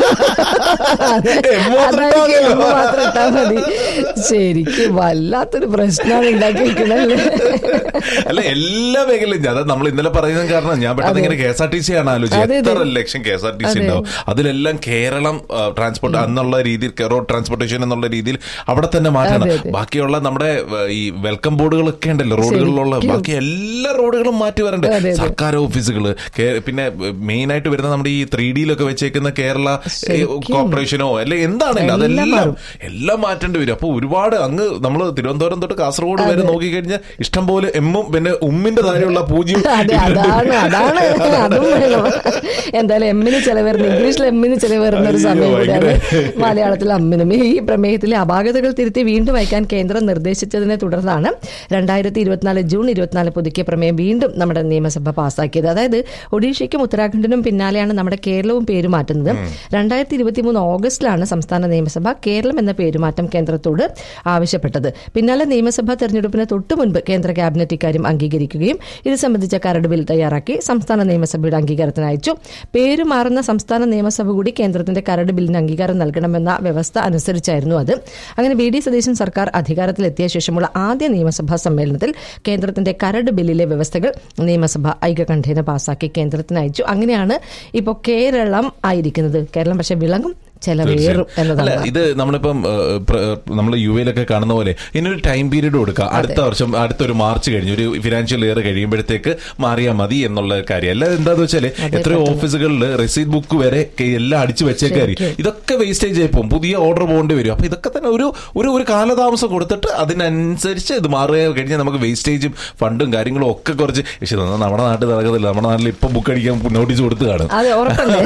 അതെ, എം മാത്രം അതായിരിക്കും ഇട്ടാ എം മാത്രം ഇട്ടാ മതി ശരിക്കും വല്ലാത്തൊരു പ്രശ്നമാണ് ഉണ്ടാക്കി വെക്കണല്ലേ അല്ല എല്ലാ മേഖലയും അതായത് നമ്മൾ ഇന്നലെ പറയുന്നത് കാരണം ഞാൻ പെട്ടെന്ന് ഇങ്ങനെ K S R T C ആണ് ആലോചിച്ചത് അതെ, എത്ര അതെ. ലക്ഷം K S R T C ഉണ്ടാവും അതിലെല്ലാം കേരളം ട്രാൻസ്പോർട്ട് എന്നുള്ള രീതിയിൽ റോഡ് ട്രാൻസ്പോർട്ടേഷൻ എന്നുള്ള രീതിയിൽ അവിടെ തന്നെ മാറ്റണം അതെ, അതെ. ബാക്കിയുള്ള നമ്മുടെ ഏഹ്, ഈ വെൽക്കം ബോർഡുകളൊക്കെ ഉണ്ടല്ലോ റോഡുകളിലുള്ള ശരിക്കും. ബാക്കി എല്ലാ റോഡുകളും മാറ്റി വരണ്ടേ അതെ, അതെ. സർക്കാർ ഓഫീസുകൾ പിന്നെ മെയിൻ ആയിട്ട് വരുന്ന നമ്മുടെ ഈ ത്രീ ഡിയിലൊക്കെ വെച്ചേക്കുന്ന കേരള ശരിക്കും. കോർപ്പറേഷനോ അല്ലെ എന്താണെങ്കിലും എല്ലാം അതെല്ലാം മാറും. എല്ലാം മാറ്റേണ്ടി വരും അപ്പൊ ഒരുപാട് അങ്ങ് നമ്മൾ തിരുവനന്തപുരം തൊട്ട് കാസർഗോഡ് വരെ നോക്കിക്കഴിഞ്ഞാൽ ഇഷ്ടം പോലെ എമ്മും പിന്നെ ഉമ്മിന്റെ താഴെയുള്ള പൂജ്യം അതെ അതാണ് അതാണ് അതും വേണം എന്തായാലും എമ്മിന് ചെലവേറുന്ന ഇംഗ്ലീഷിൽ എമ്മിന് ചെലവേറുന്ന ഒരു സമയം അയ്യോ, കൂടിയാണ് ഭയങ്കര. മലയാളത്തിൽ അമ്മിനും ഈ പ്രമേയത്തിലെ അപാകതകൾ തിരുത്തി വീണ്ടും അയക്കാൻ കേന്ദ്രം നിർദ്ദേശിച്ചതിനെ തുടർന്നാണ് രണ്ടായിരത്തി ഇരുപത്തിനാല് ജൂൺ ഇരുപത്തിനാല് പുതുക്കിയ പ്രമേയം വീണ്ടും നമ്മുടെ നിയമസഭ പാസ്സാക്കിയത് അതായത് ഒഡീഷയ്ക്കും ഉത്തരാഖണ്ഡിനും പിന്നാലെയാണ് നമ്മുടെ കേരളവും പേര് മാറ്റുന്നത് രണ്ടായിരത്തി ഇരുപത്തി മൂന്ന് ഓഗസ്റ്റിലാണ് സംസ്ഥാന നിയമസഭ കേരളം എന്ന പേരുമാറ്റം കേന്ദ്രത്തോട് ആവശ്യപ്പെട്ടത് പിന്നാലെ നിയമസഭാ തെരഞ്ഞെടുപ്പിന് തൊട്ടു മുൻപ് കേന്ദ്ര ക്യാബിനറ്റ് ഇക്കാര്യം അംഗീകരിക്കുകയും ഇത് സംബന്ധിച്ച കരട് ബിൽ തയ്യാറാക്കി സംസ്ഥാന നിയമസഭയുടെ അംഗീകാരത്തിന് അയച്ചു പേര് മാറുന്ന സംസ്ഥാന നിയമസഭ കൂടി കേന്ദ്രത്തിന്റെ കരട് ബില്ലിന് അംഗീകാരം നൽകണമെന്ന വ്യവസ്ഥ അനുസരിച്ചായിരുന്നു അത് അങ്ങനെ ബി ഡി സതീശൻ സർക്കാർ അധികാരത്തിലെത്തിയ ശേഷമുള്ള ആദ്യ നിയമസഭാ സമ്മേളനത്തിൽ കേന്ദ്രത്തിന്റെ കരട് ബില്ലിലെ വ്യവസ്ഥകൾ നിയമസഭ ഐക്യകണ്ഠേന പാസാക്കി കേന്ദ്രത്തിന് അയച്ചു അങ്ങനെയാണ് ഇപ്പോൾ കേരളം ആയിരിക്കുന്നത് കേരളം പക്ഷെ വിളങ്ങും ചെലവേറും അല്ല എന്നതാണ് ഇത് നമ്മളിപ്പം നമ്മൾ യു എയിലൊക്കെ കാണുന്ന പോലെ ഇതിനൊരു ടൈം പീരീഡ് കൊടുക്കുക അടുത്ത വർഷം അടുത്തൊരു മാർച്ച് കഴിഞ്ഞ് ഒരു ഫിനാൻഷ്യൽ ഇയർ കഴിയുമ്പോഴത്തേക്ക് മാറിയാൽ മതി എന്നുള്ള കാര്യം അല്ല എന്താന്ന് വെച്ചാല് എത്രയോ ഓഫീസുകളിൽ റെസീറ്റ് ബുക്ക് വരെ ക- എല്ലാം അടിച്ചു വെച്ചേക്കായിരിക്കും ഇതൊക്കെ വേസ്റ്റേജ് ആയി പോകും പുതിയ ഓർഡർ പോകേണ്ടി വരും അപ്പൊ ഇതൊക്കെ തന്നെ ഒരു ഒരു ഒരു കാലതാമസം കൊടുത്തിട്ട് അതിനനുസരിച്ച് ഇത് മാറുക കഴിഞ്ഞാൽ നമുക്ക് വേസ്റ്റേജും ഫണ്ടും കാര്യങ്ങളും ഒക്കെ കുറച്ച് പക്ഷെ ഇതൊന്നും നമ്മുടെ നാട്ടിൽ നടക്കത്തില്ല നമ്മുടെ നാട്ടിൽ ഇപ്പൊ ബുക്ക് അടിക്കാൻ നോട്ടീസ് കൊടുത്ത് കാണും അതെ ഉറപ്പല്ലേ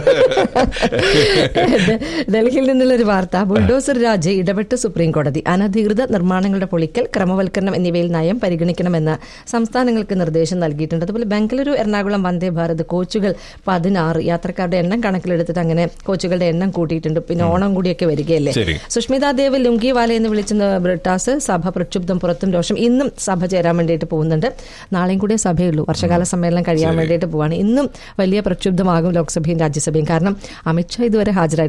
ഡ- ഡൽഹിയിൽ നിന്നുള്ള ഒരു വാർത്ത ബുൾഡോസർ രാജ് ഇടപെട്ട് സുപ്രീം കോടതി അനധികൃത നിർമ്മാണങ്ങളുടെ പൊളിക്കൽ ക്രമവൽക്കരണം എന്നിവയിൽ നയം പരിഗണിക്കണമെന്ന് സംസ്ഥാനങ്ങൾക്ക് നിർദ്ദേശം നൽകിയിട്ടുണ്ട് അതുപോലെ ബംഗളൂരു എറണാകുളം വന്ദേ ഭാരത് കോച്ചുകൾ പതിനാറ് യാത്രക്കാരുടെ എണ്ണം കണക്കിലെടുത്തിട്ട് അങ്ങനെ കോച്ചുകളുടെ എണ്ണം കൂട്ടിയിട്ടുണ്ട് പിന്നെ ഓണം കൂടിയൊക്കെ വരികയല്ലേ ശരി. സുഷ്മിത ദേവ് ലുങ്കിവാല എന്ന് വിളിച്ചുന്ന ബ്രിട്ടാസ് സഭ പ്രക്ഷുബ്ധം പുറത്തും രോഷം ഇന്നും സഭ ചേരാൻ വേണ്ടിയിട്ട് പോകുന്നുണ്ട് നാളെയും കൂടെ സഭയുള്ളൂ വർഷകാല സമ്മേളനം കഴിയാൻ വേണ്ടിയിട്ട് പോവാണ് ഇന്നും വലിയ പ്രക്ഷുബ്ധമാകും ലോക്സഭയും രാജ്യസഭയും കാരണം അമിത്ഷാ ഇതുവരെ ഹാജരായിട്ടില്ല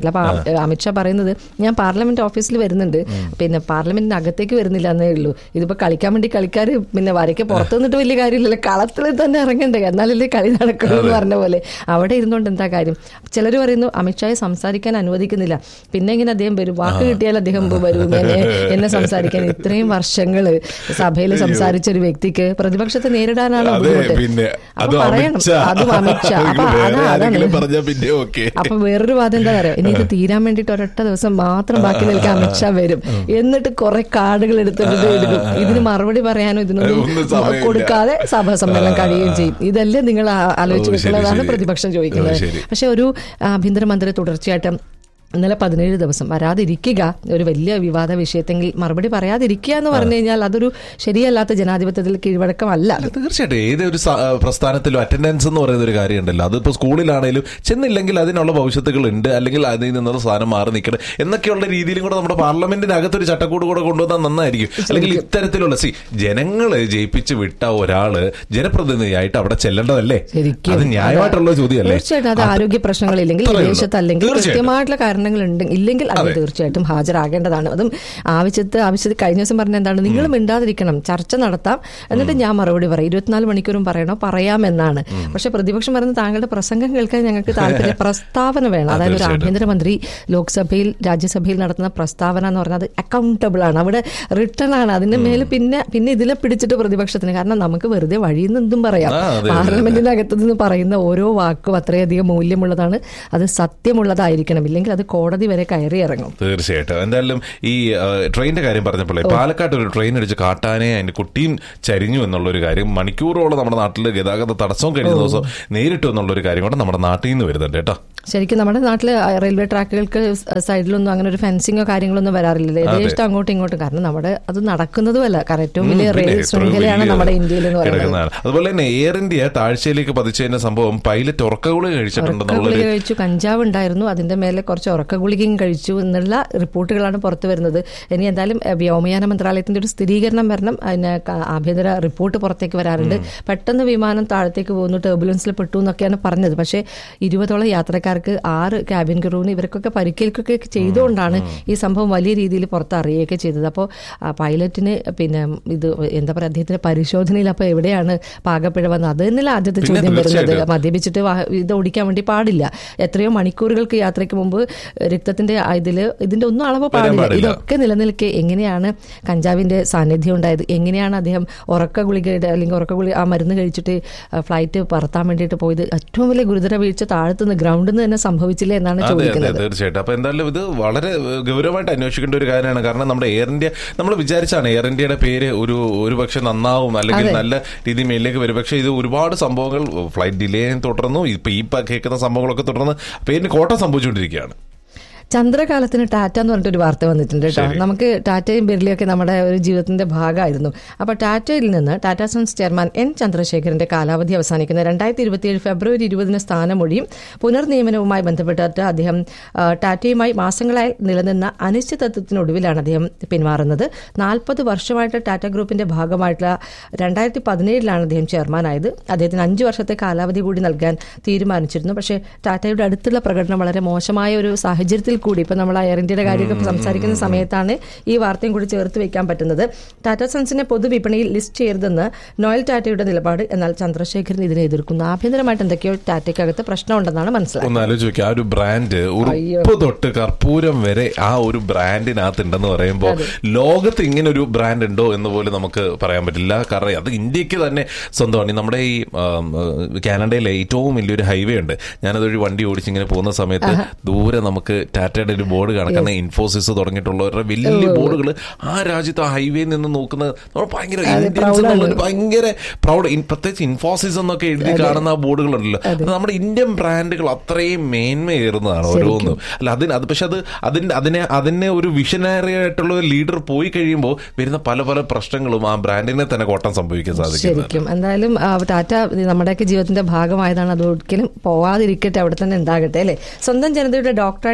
പറ്റില്ല അപ്പൊ ആ- അമിത്ഷാ പറയുന്നത് ഞാൻ പാർലമെന്റ് ഓഫീസിൽ വരുന്നുണ്ട് പിന്നെ പാർലമെന്റിന് അകത്തേക്ക് വരുന്നില്ല എന്നേ ഉള്ളൂ ഇതിപ്പോ കളിക്കാൻ വേണ്ടി കളിക്കാർ പിന്നെ വരയ്ക്ക് പുറത്തു നിന്നിട്ട് വലിയ കാര്യമില്ലല്ലോ കളത്തിൽ തന്നെ ഇറങ്ങണ്ടേ എന്നാലല്ലേ കളി നടക്കുള്ളൂ എന്ന് പറഞ്ഞ പോലെ അവിടെ ഇരുന്നുകൊണ്ട് എന്താ കാര്യം ചിലർ പറയുന്നു അമിത്ഷായെ സംസാരിക്കാൻ അനുവദിക്കുന്നില്ല പിന്നെ ഇങ്ങനെ അദ്ദേഹം വരും വാക്ക് കിട്ടിയാൽ അദ്ദേഹം വരും എന്നെ എന്നെ സംസാരിക്കാൻ ഇത്രയും വർഷങ്ങള് സഭയിൽ സംസാരിച്ച ഒരു വ്യക്തിക്ക് പ്രതിപക്ഷത്തെ നേരിടാനാണ് അതെ ബുദ്ധിമുട്ട് പിന്നെ അപ്പൊ അതും പറയണം അമിത്ഷാ. അതും അമിത്ഷാ അപ്പൊ വേറെ അതാ ആരെങ്കിലും അതാണ് പറഞ്ഞാ പിന്നെ ഓക്കെ അപ്പൊ വേറൊരു വാദം എന്താ പറയാ ഇനി ഇത് തീരാൻ വേണ്ടിട്ട് ഒരൊറ്റ ദിവസം മാത്രം ബാക്കി നിൽക്കാൻ അമിത്ഷാ വരും എന്നിട്ട് കുറെ കാർഡുകൾ എടുത്തിട്ട് എടുക്കും ഇതിന് മറുപടി പറയാനോ ഒന്നും ഇതിനൊന്നും സമയമില്ല. കൊടുക്കാതെ സഭാ സമ്മേളനം കഴിയുകയും ചെയ്യും ഇതല്ലേ നിങ്ങൾ ആ- ആലോചിച്ച് ഓ, ശരി, വെക്കുന്നതാണ് ശരി. പ്രതിപക്ഷം ഓ, ചോദിക്കുന്നത് ശരി. പക്ഷെ ഒരു ആഭ്യന്തരമന്ത്രി തുടർച്ചയായിട്ട് ഇന്നലെ പതിനേഴ് ദിവസം വരാതിരിക്കുക ഒരു വലിയ വിവാദ വിഷയത്തെങ്കിൽ മറുപടി പറയാതിരിക്കുക എന്ന് പറഞ്ഞു കഴിഞ്ഞാൽ അതൊരു ശരിയല്ലാത്ത ജനാധിപത്യത്തിൽ കീഴ്വഴക്കമല്ല അല്ല, തീർച്ചയായിട്ടും ഏതൊരു സ- ആ, പ്രസ്ഥാനത്തിലും അറ്റൻഡൻസ് എന്ന് പറയുന്ന ഒരു കാര്യമുണ്ടല്ലോ അതിപ്പോ സ്കൂളിലാണേലും ചെന്നില്ലെങ്കിൽ അതിനുള്ള ഭവിഷ്യത്തുകൾ ഉണ്ട് അല്ലെങ്കിൽ അതിൽ നിന്നുള്ള സാധനം മാറി നിൽക്കണം എന്നൊക്കെയുള്ള രീതിയിലും കൂടെ നമ്മുടെ പാർലമെന്റിനകത്ത് ഒരു ചട്ടക്കൂട് കൂടെ കൊണ്ടുവന്നാൽ നന്നായിരിക്കും അല്ലെങ്കിൽ ഇത്തരത്തിലുള്ള സി ജനങ്ങള് ജയിപ്പിച്ച് വിട്ട ഒരാള് ജനപ്രതിനിധിയായിട്ട് അവിടെ ചെല്ലേണ്ടതല്ലേ ശരിക്കും. അത് ന്യായമായിട്ടുള്ള ചോദ്യമല്ലേ തീർച്ചയായിട്ടും അത് ആരോഗ്യ പ്രശ്നങ്ങളില്ലെങ്കിൽ അത്രയേ ഉള്ളൂ. വിദേശത്ത് അല്ലെങ്കിൽ തീർച്ചയായിട്ടും. കൃത്യമായിട്ടുള്ള കാരണങ്ങൾ ഉണ്ട് ഇല്ലെങ്കിൽ അത് തീർച്ചയായിട്ടും ഹാജരാകേണ്ടതാണ് അതും ആവശ്യത്ത് ആവശ്യത്തിൽ കഴിഞ്ഞ ദിവസം പറഞ്ഞ എന്താണ് നിങ്ങൾ മിണ്ടാതിരിക്കണം ചർച്ച നടത്താം എന്നിട്ട് ഞാൻ മറുപടി പറയും ഇരുപത്തിനാല് മണിക്കൂറും പറയണോ പറയാമെന്നാണ് പക്ഷെ പ്രതിപക്ഷം പറയുന്നത് താങ്കളുടെ പ്രസംഗം കേൾക്കാൻ ഞങ്ങൾക്ക് താല്പര്യം പ്രസ്താവന വേണം അതായത് ഒരു തീർച്ചയായിട്ടും. ആഭ്യന്തരമന്ത്രി ലോക്സഭയിൽ രാജ്യസഭയിൽ നടത്തുന്ന പ്രസ്താവന എന്ന് പറഞ്ഞാൽ അക്കൗണ്ടബിൾ ആണ് അവിടെ റിട്ടേൺ ആണ് അതിന്റെ മേലെ പിന്നെ പിന്നെ ഇതിലെ പിടിച്ചിട്ട് പ്രതിപക്ഷത്തിന് കാരണം നമുക്ക് വെറുതെ വഴിയിൽ നിന്ന് എന്തും പറയാം ആ, അതെ, അതെ, പാർലമെന്റിനകത്ത് നിന്ന് പറയുന്ന ഓരോ വാക്കും അത്രയധികം മൂല്യമുള്ളതാണ് അത് സത്യമുള്ളതായിരിക്കണം ഇല്ലെങ്കിൽ അത് കോടതി വരെ കയറി ഇറങ്ങും തീർച്ചയായിട്ടും എന്തായാലും ഈ ആ, ട്രെയിനിന്റെ കാര്യം പറഞ്ഞപ്പോഴേ പാലക്കാട് ഒരു ട്രെയിൻ അടിച്ച് കാട്ടാനെ അതിന്റെ കുട്ടിയും ചരിഞ്ഞു എന്നുള്ള ഒരു കാര്യം മണിക്കൂറോളം നമ്മുടെ നാട്ടിൽ ഗതാഗത തടസ്സവും കഴിഞ്ഞ ദിവസം നേരിട്ടു എന്നുള്ള ഒരു കാര്യം കൂടെ നമ്മുടെ നാട്ടിൽ നിന്ന് വരുന്നുണ്ട് കേട്ടോ ശരിക്കും നമ്മുടെ നാട്ടില് റെയിൽവേ ട്രാക്കുകൾക്ക് സൈഡിലൊന്നും അങ്ങനെ ഒരു ഫെൻസിങ്ങോ കാര്യങ്ങളൊന്നും വരാറില്ല യഥേഷ്ടം അങ്ങോട്ടും ഇങ്ങോട്ടും കാരണം നമ്മുടെ അത് നടക്കുന്നതുമല്ല കാരണം ഏറ്റവും വലിയ പിന്നെ റെയിൽ എത്രയോ ശൃംഖലയാണ് വലിയ നമ്മുടെ ഇന്ത്യയിൽ എന്ന് പറയുന്നത് കിടക്കുന്നതാണ് അതുപോലെ തന്നെ എയർ ഇന്ത്യ താഴ്ചയിലേക്ക് പതിച്ചതിന്റെ സംഭവം പൈലറ്റ് ഉറക്കഗുളി കഴിച്ചിട്ടുണ്ടെന്നുള്ളൊരു ഗുളിക കഴിച്ചു കഞ്ചാവ് ഉണ്ടായിരുന്നു അതിന്റെ മേലെ കുറച്ച് ഉറക്ക ഗുളികയും കഴിച്ചു എന്നുള്ള റിപ്പോർട്ടുകളാണ് പുറത്തു വരുന്നത് ഇനി എന്തായാലും ഏഹ്, വ്യോമയാന മന്ത്രാലയത്തിന്റെ ഒരു സ്ഥിരീകരണം വരണം അതിന് ക- ആഭ്യന്തര റിപ്പോർട്ട് പുറത്തേക്ക് വരാറുണ്ട് പെട്ടെന്ന് വിമാനം താഴത്തേക്ക് പോകുന്നു ടർബുലൻസിൽ പെട്ടു എന്നൊക്കെയാണ് പറഞ്ഞത് പക്ഷേ ഇരുപതോളം യാത്രക്കാർക്ക് ആറ് ക്യാബിൻ ക്രൂവിന് ഇവർക്കൊക്കെ പരിക്കേൽക്കൊക്കെ ചെയ്തുകൊണ്ടാണ് ഈ സംഭവം വലിയ രീതിയിൽ പുറത്ത് അറിയുകയൊക്കെ ചെയ്തത് അപ്പോൾ പൈലറ്റിന് പിന്നെ ഇത് എന്താ പറയുക അദ്ദേഹത്തിന്റെ പരിശോധനയിൽ അപ്പോൾ എവിടെയാണ് പാകപ്പിഴ വന്നത് അത് തന്നെയല്ല ആദ്യത്തെ പിന്നെ ചോദ്യം വരുന്നത് തീർച്ചയായിട്ടും. മദ്യപിച്ചിട്ട് വാഹ- ഇത് ഓടിക്കാൻ വേണ്ടി പാടില്ല എത്രയോ മണിക്കൂറുകൾക്ക് യാത്രയ്ക്ക് മുമ്പ് രക്തത്തിന്റെ ഇതിൽ ഇതിന്റെ ഒന്നും അളവ് പാടില്ല പാടില്ല. ഇതൊക്കെ നിലനിൽക്കെ എങ്ങനെയാണ് കഞ്ചാവിന്റെ സാന്നിധ്യം ഉണ്ടായത് എങ്ങനെയാണ് അദ്ദേഹം ഉറക്ക ഗുളികയുടെ അല്ലെങ്കിൽ ഉറക്ക ഗുളിക ആ മരുന്ന് കഴിച്ചിട്ട് ഫ്ലൈറ്റ് പറത്താൻ വേണ്ടിയിട്ട് പോയത് ഏറ്റവും വലിയ ഗുരുതര വീഴ്ച താഴത്തുനിന്ന് ഗ്രൗണ്ടിൽ നിന്ന് തന്നെ സംഭവിച്ചില്ല എന്നാണ് അതെ അതെ ചോദിക്കുന്നത് തീർച്ചയായിട്ടും അപ്പൊ എന്തായാലും ഇത് വളരെ ഏഹ്, ഗൗരവമായിട്ട് അന്വേഷിക്കേണ്ട ഒരു കാര്യമാണ് കാരണം നമ്മുടെ എയർ ഇന്ത്യ നമ്മൾ വിചാരിച്ചാണ് എയർ ഇന്ത്യയുടെ പേര് ഒരു ഒരു പക്ഷെ നന്നാവും അല്ലെങ്കിൽ നല്ല രീതിയിൽ മേലിലേക്ക് വരും പക്ഷെ ഇത് ഒരുപാട് സംഭവങ്ങൾ ഫ്ലൈറ്റ് ഡിലേ തുടർന്നു ഇപ്പൊ ഈ പ- കേൾക്കുന്ന സംഭവങ്ങളൊക്കെ തുടർന്ന് പേരിന് കോട്ടം സംഭവിച്ചുകൊണ്ടിരിക്കുകയാണ് ചന്ദ്രകാലത്തിന് ടാറ്റ എന്ന് പറഞ്ഞിട്ടൊരു വാർത്ത വന്നിട്ടുണ്ട് കേട്ടോ ശരി. നമുക്ക് ടാറ്റയും ബിർലിയൊക്കെ നമ്മുടെ ഒരു ജീവിതത്തിന്റെ ഭാഗമായിരുന്നു അപ്പൊ ടാറ്റയിൽ നിന്ന് ടാറ്റ സൺസ് ചെയർമാൻ എൻ ചന്ദ്രശേഖരന്റെ കാലാവധി അവസാനിക്കുന്ന രണ്ടായിരത്തി ഇരുപത്തിയേഴ് ഫെബ്രുവരി ഇരുപതിന് സ്ഥാനമൊഴിയും പുനർനിയമനവുമായി ബന്ധപ്പെട്ടിട്ട് അദ്ദേഹം ആ, ടാറ്റയുമായി മാസങ്ങളായി നിലനിന്ന അനിശ്ചിതത്വത്തിനൊടുവിലാണ് അദ്ദേഹം പിന്മാറുന്നത് നാൽപ്പത് വർഷമായിട്ട് ടാറ്റ ഗ്രൂപ്പിന്റെ ഭാഗമായിട്ടുള്ള രണ്ടായിരത്തി പതിനേഴിലാണ് അദ്ദേഹം ചെയർമാനായത് അദ്ദേഹത്തിന് അഞ്ചു വർഷത്തെ കാലാവധി കൂടി നൽകാൻ തീരുമാനിച്ചിരുന്നു പക്ഷേ ടാറ്റയുടെ അടുത്തുള്ള പ്രകടനം വളരെ മോശമായ ഒരു സാഹചര്യത്തിൽ കൂടി ഇപ്പൊ നമ്മൾ എയർ ഇന്ത്യയുടെ കാര്യമൊക്കെ സംസാരിക്കുന്ന സമയത്താണ് ഈ വാർത്തയും കൂടി ചേർത്ത് വെക്കാൻ പറ്റുന്നത് ടാറ്റ സൺസിനെ പൊതുവിപണിയിൽ ലിസ്റ്റ് ചെയ്യരുതെന്ന് നോയൽ ടാറ്റയുടെ നിലപാട് എന്നാൽ ചന്ദ്രശേഖരൻ ഇതിനെ എതിർക്കുന്നു ആഭ്യന്തരമായിട്ട് എന്തൊക്കെയോ ടാറ്റയ്ക്കകത്ത് പ്രശ്നമുണ്ടെന്നാണ് മനസ്സിലായത് ഒന്ന് ആലോചിച്ച് നോക്കി ആ ഒരു ബ്രാൻഡ് ഉറുപ്പ് തൊട്ട് കർപ്പൂരം വരെ ആ ഒരു ബ്രാൻഡിനകത്ത് ഉണ്ടെന്ന് പറയുമ്പോൾ ലോകത്ത് ഇങ്ങനെ ഒരു ബ്രാൻഡ് ഉണ്ടോ എന്ന് പോലും നമുക്ക് പറയാൻ പറ്റില്ല കാരണം അത് ഇന്ത്യക്ക് തന്നെ സ്വന്തമാണ് ഈ നമ്മുടെ ഈ ആം, ഏഹ്, കാനഡയിലെ ഏറ്റവും വലിയൊരു ഹൈവേ ഉണ്ട് ഞാനതൊരു വണ്ടി ഓടിച്ച് ഇങ്ങനെ പോകുന്ന സമയത്ത് ദൂരെ നമുക്ക് ടാറ്റയുടെ ഒരു ബോർഡ് കാണാം കാരണം ഇൻഫോസിസ് തുടങ്ങിയിട്ടുള്ളവരുടെ വലിയ ബോർഡുകൾ ആ രാജ്യത്ത് ആ ഹൈവേയിൽ നിന്ന് നോക്കുന്നത് നമ്മൾ ഭയങ്കര ഇന്ത്യൻസ് എന്നുള്ളൊരു ഭയങ്കര പ്രൗഡ് പ്രത്യേകിച്ച് ഇൻഫോസിസ് എന്നൊക്കെ എഴുതി കാണുന്ന ആ ബോർഡുകളുണ്ടല്ലോ അത് നമ്മുടെ ഇന്ത്യൻ ബ്രാൻഡുകൾ അത്രയും മേന്മയേറുന്നതാണ് ഓരോന്നും അല്ല അതിന് അത് പക്ഷെ അത് അതിന്റെ അതിനെ അതിനെ ഒരു വിഷനറി ആയിട്ടുള്ള ഒരു ലീഡർ പോയി കഴിയുമ്പോൾ വരുന്ന പല പല പ്രശ്നങ്ങളും ആ ബ്രാൻഡിനെ തന്നെ കോട്ടം സംഭവിക്കാൻ സാധിക്കുന്നത് ശരിക്കും എന്തായാലും ആ, ടാറ്റ നമ്മുടെയൊക്കെ ജീവിതത്തിന്റെ ഭാഗമായതാണ് അത് ഒരിക്കലും പോവാതിരിക്കട്ടെ അവിടെ തന്നെ ഉണ്ടാകട്ടെ അല്ലെ സ്വന്തം ജനതയുടെ ഡോക്ടറായിട്ട് എത്തിയ ശാസ്ത്ര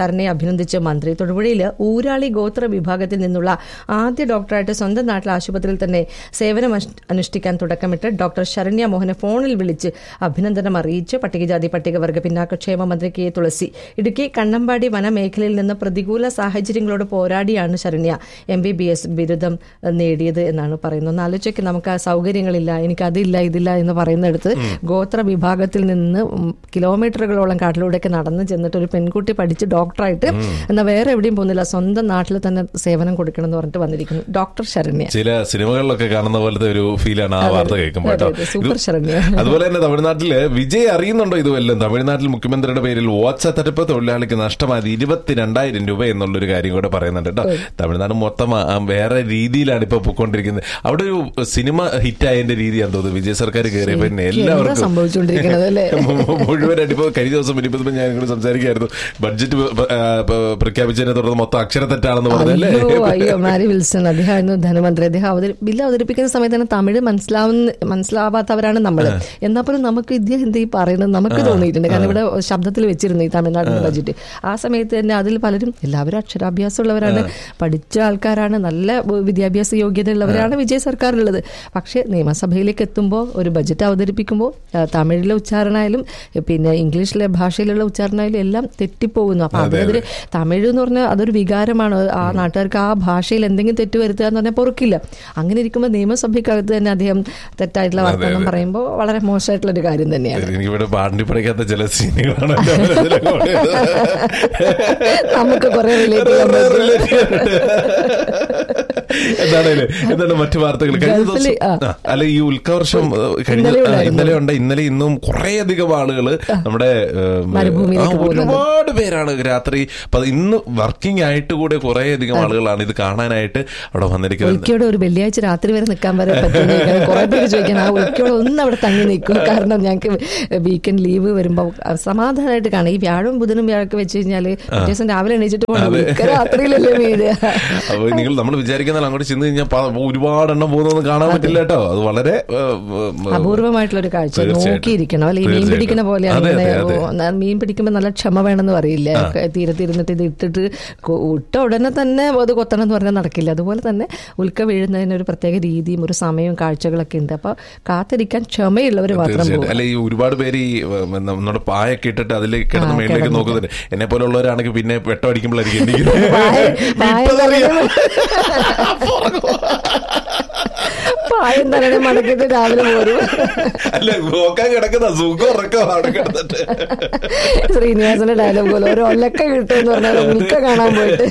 ശരണയെ അഭിനന്ദിച്ച മന്ത്രി തൊടുപുഴയിൽ ഊരാളി ഗോത്ര വിഭാഗത്തിൽ നിന്നുള്ള ആദ്യ ഡോക്ടറായിട്ട് സ്വന്തം നാട്ടിലെ ആശുപത്രിയിൽ തന്നെ സേവനം അഷ്- അനുഷ്ഠിക്കാൻ തുടക്കമിട്ട് ഡോക്ടർ ശരണ്യ മോഹനെ ഫോണിൽ വിളിച്ച് അഭിനന്ദനം അറിയിച്ച് പട്ടികജാതി പട്ടികവർഗ പിന്നാക്കക്ഷേമ മന്ത്രി കെ തുളസി ഇടുക്കി കണ്ണമ്പാടി വനമേഖലയിൽ നിന്ന് പ്രതികൂല സാഹചര്യങ്ങളോട് പോരാടിയാണ് Saranya M B B S ബിരുദം ഏഹ്, നേടിയത് എന്നാണ് പറയുന്നത് ഒന്ന് ആലോചിക്ക് നമുക്ക് ആ സൗകര്യങ്ങളില്ല എനിക്ക് അതില്ല ഇതില്ല എന്ന് പറയുന്നിടത്ത് ഗോത്ര വിഭാഗത്തിൽ നിന്ന് ഉം കിലോമീറ്ററുകളോളം കാട്ടിലൂടെയൊക്കെ നടന്ന് ചെന്നിട്ട് ഒരു പെൺകുട്ടി പഠിച്ച് ഡോക്ടറായിട്ട് എന്നാൽ വേറെ എവിടെയും പോകുന്നില്ല സ്വന്തം നാട്ടിൽ തന്നെ സേവനം കൊടുക്കണം എന്ന് പറഞ്ഞിട്ട് വന്നിരിക്കുന്നു ഡോക്ടർ ശരണ്യ ചില സിനിമകളിലൊക്കെ കാണുന്ന പോലത്തെ ഒരു ഫീലാണ് ആ വാർത്ത കേൾക്കുമ്പോൾ അതെ, കേട്ടോ അതെ, സൂപ്പർ ശരണ്യ അതുപോലെ തന്നെ തമിഴ്നാട്ടില് വിജയ് അറിയുന്നുണ്ടോ ഇതുവെല്ലാം തമിഴ്നാട്ടിൽ മുഖ്യമന്ത്രിയുടെ പേരിൽ വാട്സാ തട്ടിപ്പ് തൊഴിലാളിക്ക് നഷ്ടമായത് ഇരുപത്തിരണ്ടായിരം രൂപ എന്നുള്ളൊരു കാര്യം കൂടെ പറയുന്നുണ്ട് കേട്ടോ തമിഴ്നാട് മൊത്തം ആ, വേറെ രീതിയിലാണ് ഇപ്പൊ പൊയ്ക്കൊണ്ടിരിക്കുന്നത് അവിടെ ഒരു സിനിമ ഹിറ്റായതിന്റെ രീതിയാന്ന് തോന്നുന്നു വിജയ് സർക്കാർ കയറിയപ്പോ പിന്നെ എന്താ എല്ലാവർക്കും സംഭവിച്ചുകൊണ്ടിരിക്കുന്നത് അല്ലേ മുഴുവനായിട്ട് ഇപ്പൊ കഴിഞ്ഞ ദിവസം ഇനിയിപ്പോ ഞാൻ കൂടെ സംസാരിക്കായിരുന്നു ബഡ്ജറ്റ് പ- ആ, പ- പ്രഖ്യാപിച്ചതിനെ തുടർന്ന് മൊത്തം അക്ഷരത്തെറ്റാണെന്ന് പറഞ്ഞല്ലേ അയ്യോ അയ്യോ മാരി വിൽസൺ അദ്ദേഹമായിരുന്നു ധനമന്ത്രി അദ്ദേഹം അവതരി ബില്ല് അവതരിപ്പിക്കുന്ന സമയത്ത് തന്നെ തമിഴ് മനസ്സിലാവുന്ന മനസ്സിലാവാത്തവരാണ് നമ്മൾ എന്നാൽ പോലും നമുക്ക് ഇദ്ദേഹം എന്ത് ഈ പറയുന്നത് നമുക്ക് തോന്നിയിട്ടുണ്ട് കാരണം ഇവിടെ ശബ്ദത്തിൽ വെച്ചിരുന്നു ഈ തമിഴ്നാടിന്റെ ബഡ്ജറ്റ് ആ സമയത്ത് തന്നെ അതിൽ പലരും എല്ലാവരും അക്ഷരാഭ്യാസം ഉള്ളവരാണ് പഠിച്ച ആൾക്കാരാണ് നല്ല വിദ്യാഭ്യാസ യോഗ്യത ഉള്ളവരാണ് വിജയ് സർക്കാരുള്ളത് പക്ഷേ നിയമസഭയിലേക്ക് എത്തുമ്പോൾ ഒരു ബജറ്റ് അവതരിപ്പിക്കുമ്പോൾ ആ, തമിഴിലെ ഉച്ചാരണമായാലും പിന്നെ ഇംഗ്ലീഷിലെ ഭാഷയിലുള്ള ഉച്ചാരണമായാലും എല്ലാം തെറ്റിപ്പോകുന്നു അപ്പൊ അതിനെതിരെ തമിഴ് എന്ന് പറഞ്ഞാൽ അതൊരു വികാരമാണ് ആ നാട്ടുകാർക്ക് ആ ഭാഷയിൽ എന്തെങ്കിലും തെറ്റ് വരുത്തുക എന്ന് പറഞ്ഞാൽ പൊറുക്കില്ല അങ്ങനെ ഇരിക്കുമ്പോൾ നിയമസഭയ്ക്കകത്ത് തന്നെ അദ്ദേഹം തെറ്റായിട്ടുള്ള വർത്തമാനം പറയുമ്പോൾ വളരെ മോശമായിട്ടുള്ള ഒരു കാര്യം തന്നെയാണ് എനിക്കിവിടെ പാണ്ടി പഠിക്കാത്ത ചില സീനുകളാണ് എന്റെ മനസ്സിലേക്ക് ഓടിയത്. നമുക്ക് കുറെ റിലേറ്റ് ചെയ്യാൻ കുറെ പറ്റും relate ചെയ്യാനുണ്ട്. എന്താണേല് എന്താണ് മറ്റു വാർത്തകൾ കഴിഞ്ഞ ഗൾഫില്, ദിവസം ആ. ആ, അല്ല ഈ ഉത്കർഷം ഏഹ്, കഴിഞ്ഞ ഇന്നലെ ആ, ഉണ്ടായിരുന്നു. ഇന്നലെ ഉണ്ട് ഇന്നലെ ഇന്നും കുറെ അധികം ആളുകൾ നമ്മുടെ ഏഹ്, മരുഭൂമിയിലേക്ക് ആ, പോകുന്നുണ്ട്. ഒരുപാട് പേരാണ് രാത്രി അപ്പൊ ഇന്ന് വർക്കിംഗ് ആയിട്ട് കൂടെ കുറെ അധികം ആളുകളാണ് ഇത് കാണാനായിട്ട് അവിടെ വന്നിരിക്കുന്നത് ഉൽക്കയോടെ ഒരു വെള്ളിയാഴ്ച രാത്രി വരെ നിൽക്കാൻ വരെ പറ്റുന്ന കുറെ പേര് ചോദിക്കാൻ ആ ഉൽക്കയോടെ ഒന്ന് അവിടെ തങ്ങി നിൽക്കും കാരണം ഞങ്ങൾക്ക് വീക്കെൻഡ് ലീവ് വരുമ്പോൾ സമാധാനമായിട്ട് കാണാം ഈ വ്യാഴവും ബുധനും വ്യാഴൊക്കെ വെച്ച് കഴിഞ്ഞാൽ ദിവസം രാവിലെ എണീച്ചിട്ട് പോകണം ഉൽക്ക രാത്രിയിലല്ലേ വീട് അപ്പൊ നിങ്ങൾ നമ്മൾ വിചാരിക്കുന്ന അങ്ങോട്ട് ചെന്ന് കഴിഞ്ഞാൽ പ- ഒരുപാട് എണ്ണം പോകുന്നൊന്നും കാണാൻ പറ്റില്ല കേട്ടോ അത് വളരെ ഏഹ്, ഏഹ്, അപൂർവമായിട്ടുള്ള ഒരു കാഴ്ച തീർച്ചയായിട്ടും. നോക്കിയിരിക്കണം അല്ലെ ഈ മീൻ തീർച്ചയായിട്ടും. പിടിക്കുന്ന പോലെയാണ് അതെ, ഇങ്ങനെ അതെ, ഓ, ന- മീൻ പിടിക്കുമ്പോൾ നല്ല ക്ഷമ വേണമെന്ന് പറയില്ലേ തീരത്തിരുന്നിട്ട് ഇത് ഇട്ടിട്ട് കൊ- ഇട്ട ഉടനെ തന്നെ അത് കൊത്തണം എന്ന് പറഞ്ഞാൽ നടക്കില്ല അതുപോലെ തന്നെ ഉൽക്ക വീഴുന്നതിന് ഒരു പ്രത്യേക രീതിയും ഒരു സമയവും കാഴ്ചകളൊക്കെ ഉണ്ട് അപ്പൊ കാത്തിരിക്കാൻ ക്ഷമയുള്ളവർ മാത്രം തീർച്ചയായിട്ടും പോകും അല്ല ഈ ഒരുപാട് പേര് ഈ ഏഹ്, നമ്മുടെ പായൊക്കെ ഇട്ടിട്ട് അതിലേക്ക് കിടന്ന് ആ, മേളിലേക്ക് കിടന്നിട്ട്. നോക്കുന്നുണ്ട് എന്നെ പോലുള്ളവരാണെങ്കിൽ പിന്നെ വെട്ടമടിക്കുമ്പോഴായിരിക്കും എനിക്ക് പായ- പായ ഇപ്പതറിയാം. പായം തന്നെ മടക്കിട്ട് രാവിലെ പോരും അല്ല നോക്കാൻ കിടക്കുന്ന സുഖം ഉറക്കം അവിടെ കിടന്നിട്ട് ശ്രീനിവാസന്റെ ഡയലോഗ് പോലെ ഒരു ഒലക്ക കിട്ടുമെന്ന് പറഞ്ഞാൽ ഉൽക്ക കാണാൻ പോയിട്ട്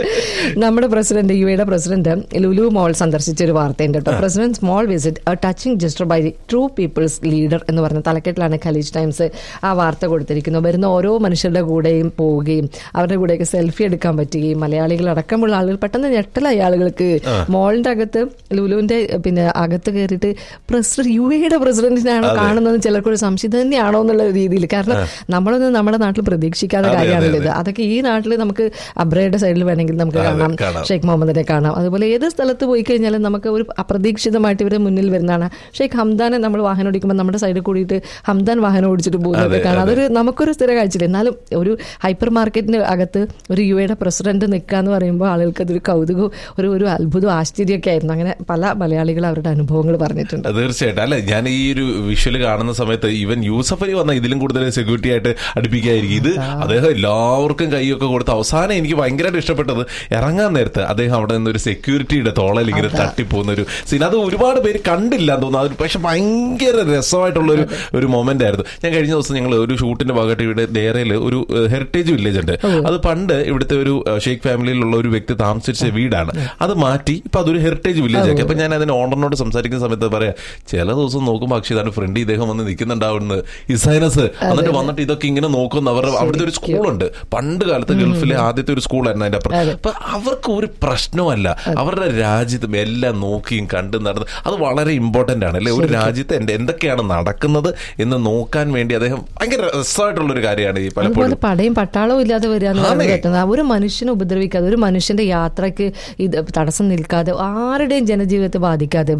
നമ്മുടെ പ്രസിഡന്റ് യു എയുടെ പ്രസിഡന്റ് ലുലു മോൾ സന്ദർശിച്ച ഒരു വാർത്തയുണ്ട് കേട്ടോ president small visit a touching gesture by the true people's leader എന്ന് പറഞ്ഞ തലക്കെട്ടിലാണ് ഖലീജ് ടൈംസ് ആ വാർത്ത കൊടുത്തിരിക്കുന്നത് വരുന്ന ഓരോ മനുഷ്യരുടെ കൂടെയും പോവുകയും അവരുടെ കൂടെയൊക്കെ സെൽഫി എടുക്കാൻ പറ്റുകയും മലയാളികൾ അടക്കമുള്ള ആളുകൾ പെട്ടെന്ന് ഞെട്ടലായി ആളുകൾക്ക് മോളിന്റെ അകത്ത് ലുലുവിന്റെ പിന്നെ അകത്ത് കയറിയിട്ട് പ്രസിഡന്റ് യു എയുടെ പ്രസിഡന്റിനാണോ കാണുന്നത് ചിലർക്കൊരു സംശയം ഇത് തന്നെയാണോ എന്നുള്ള രീതിയിൽ കാരണം നമ്മളൊന്നും നമ്മുടെ നാട്ടിൽ പ്രതീക്ഷിക്കാത്ത അതെ, അതെ, കാര്യമാണല്ലോ അതെ. ഇത് അതൊക്കെ ഈ നാട്ടിൽ നമുക്ക് അബ്രയുടെ സൈഡിൽ വേണമെങ്കിൽ നമുക്ക് അതെ, കാണാം കാണാം. ഷെയ്ഖ് മുഹമ്മദിനെ കാണാം അതുപോലെ ഏത് സ്ഥലത്ത് പോയി കഴിഞ്ഞാലും നമുക്ക് ഒരു അപ്രതീക്ഷിതമായിട്ട് ഇവരുടെ മുന്നിൽ വരുന്നതാണ് ഷെയ്ഖ് ഹംദാനെ നമ്മൾ വാഹനം ഓടിക്കുമ്പോൾ നമ്മുടെ സൈഡിൽ കൂടിയിട്ട് ഹംദാൻ വാഹനം ഓടിച്ചിട്ട് പോകുന്നതൊക്കെ അതെ, കാണാം അതെ. അതൊരു നമുക്കൊരു സ്ഥിര കാഴ്ചയില്ല എന്നാലും ഒരു ഹൈപ്പർ മാർക്കറ്റിന് അകത്ത് ഒരു യു എയുടെ പ്രസിഡന്റ് നിൽക്കുക എന്ന് പറയുമ്പോൾ ആളുകൾക്ക് അതൊരു കൗതുകവും ഒരു ഒരു അത്ഭുതവും ആശ്ചര്യമൊക്കെ ആയിരുന്നു അങ്ങനെ പല മലയാളികൾ അവരുടെ അനുഭവങ്ങൾ പറഞ്ഞിട്ടുണ്ട് അത് തീർച്ചയായിട്ടും അല്ല ഞാൻ ഈ ഒരു വിഷ്വല് കാണുന്ന സമയത്ത് ഇവൻ യൂസഫ് അലി വന്ന ഇതിലും കൂടുതൽ സെക്യൂരിറ്റി ആയിട്ട് അടുപ്പിക്കായിരിക്കും ഇത് അദ്ദേഹം എല്ലാവർക്കും കൈയൊക്കെ കൊടുത്ത് അവസാനം എനിക്ക് ഭയങ്കരമായിട്ട് ഇഷ്ടപ്പെട്ടത് ഇറങ്ങാൻ നേരത്ത് അദ്ദേഹം അവിടെ നിന്ന് ഒരു സെക്യൂരിറ്റിയുടെ തോളയിൽ ഇങ്ങനെ തട്ടിപ്പോകുന്ന ഒരു സീൻ അത് ഒരുപാട് പേര് കണ്ടില്ല എന്ന് തോന്നുന്നു അത് പക്ഷെ ഭയങ്കര രസമായിട്ടുള്ള ഒരു ഒരു മൊമെന്റ് ആയിരുന്നു ഞാൻ കഴിഞ്ഞ ദിവസം ഞങ്ങൾ ഒരു ഷൂട്ടിന്റെ ഭാഗമായിട്ട് ഇവിടെ ദേറയിൽ ഒരു ഹെറിറ്റേജ് വില്ലേജ് ഉണ്ട് അത് പണ്ട് ഇവിടുത്തെ ഒരു ഏഹ്, ഷെയ്ഖ് ഫാമിലിയിലുള്ള ഒരു വ്യക്തി താമസിച്ച വീടാണ് അത് മാറ്റി ഇപ്പൊ അതൊരു ഹെറിറ്റേജ് വില്ലേജ് ആക്കി അപ്പൊ ഞാൻ അതിന് ഓണറിനോട് സംസാരിക്കുന്ന സമയത്ത് പറയാം ചില ദിവസം നോക്കുമ്പോൾ അക്ഷയ് ഇതാണ് ഫ്രണ്ട് ഇദ്ദേഹം വന്ന് നിൽക്കുന്നുണ്ടാവുന്നത് ഇസൈനസ് എന്നിട്ട് വന്നിട്ട് ഇതൊക്കെ ഇങ്ങനെ നോക്കുന്ന അവരുടെ അവിടുത്തെ ഒരു സ്കൂളുണ്ട് പണ്ട് കാലത്ത് ഗൾഫിലെ ആദ്യത്തെ ഒരു സ്കൂളായിരുന്നു അതിന്റെ അപ്പുറം അപ്പൊ അവർക്ക് ഒരു പ്രശ്നമല്ല അവരുടെ രാജ്യത്തും എല്ലാം നോക്കിയും കണ്ടും നടന്ന് അത് വളരെ ഇമ്പോർട്ടന്റ് ആണ് അല്ലെ ഒരു രാജ്യത്ത് എന്ത് എന്തൊക്കെയാണ് നടക്കുന്നത് എന്ന് നോക്കാൻ വേണ്ടി അദ്ദേഹം ഭയങ്കര രസമായിട്ടുള്ള ഒരു കാര്യമാണ് ഈ പലപ്പോഴും അതുപോലെ പടയും പട്ടാളവും ഇല്ലാതെ വരിക എന്ന് പറയുന്നത് ആന്നേ. പറ്റുന്നത് ഒരു മനുഷ്യനെ ഉപദ്രവിക്കാതെ ഒരു മനുഷ്യന്റെ യാത്രയ്ക്ക് ഇത് തടസ്സം നിൽക്കാതെ ആരുടെയും ജനജീവിതത്തെ ബാധിക്കാതെ വെറുതെ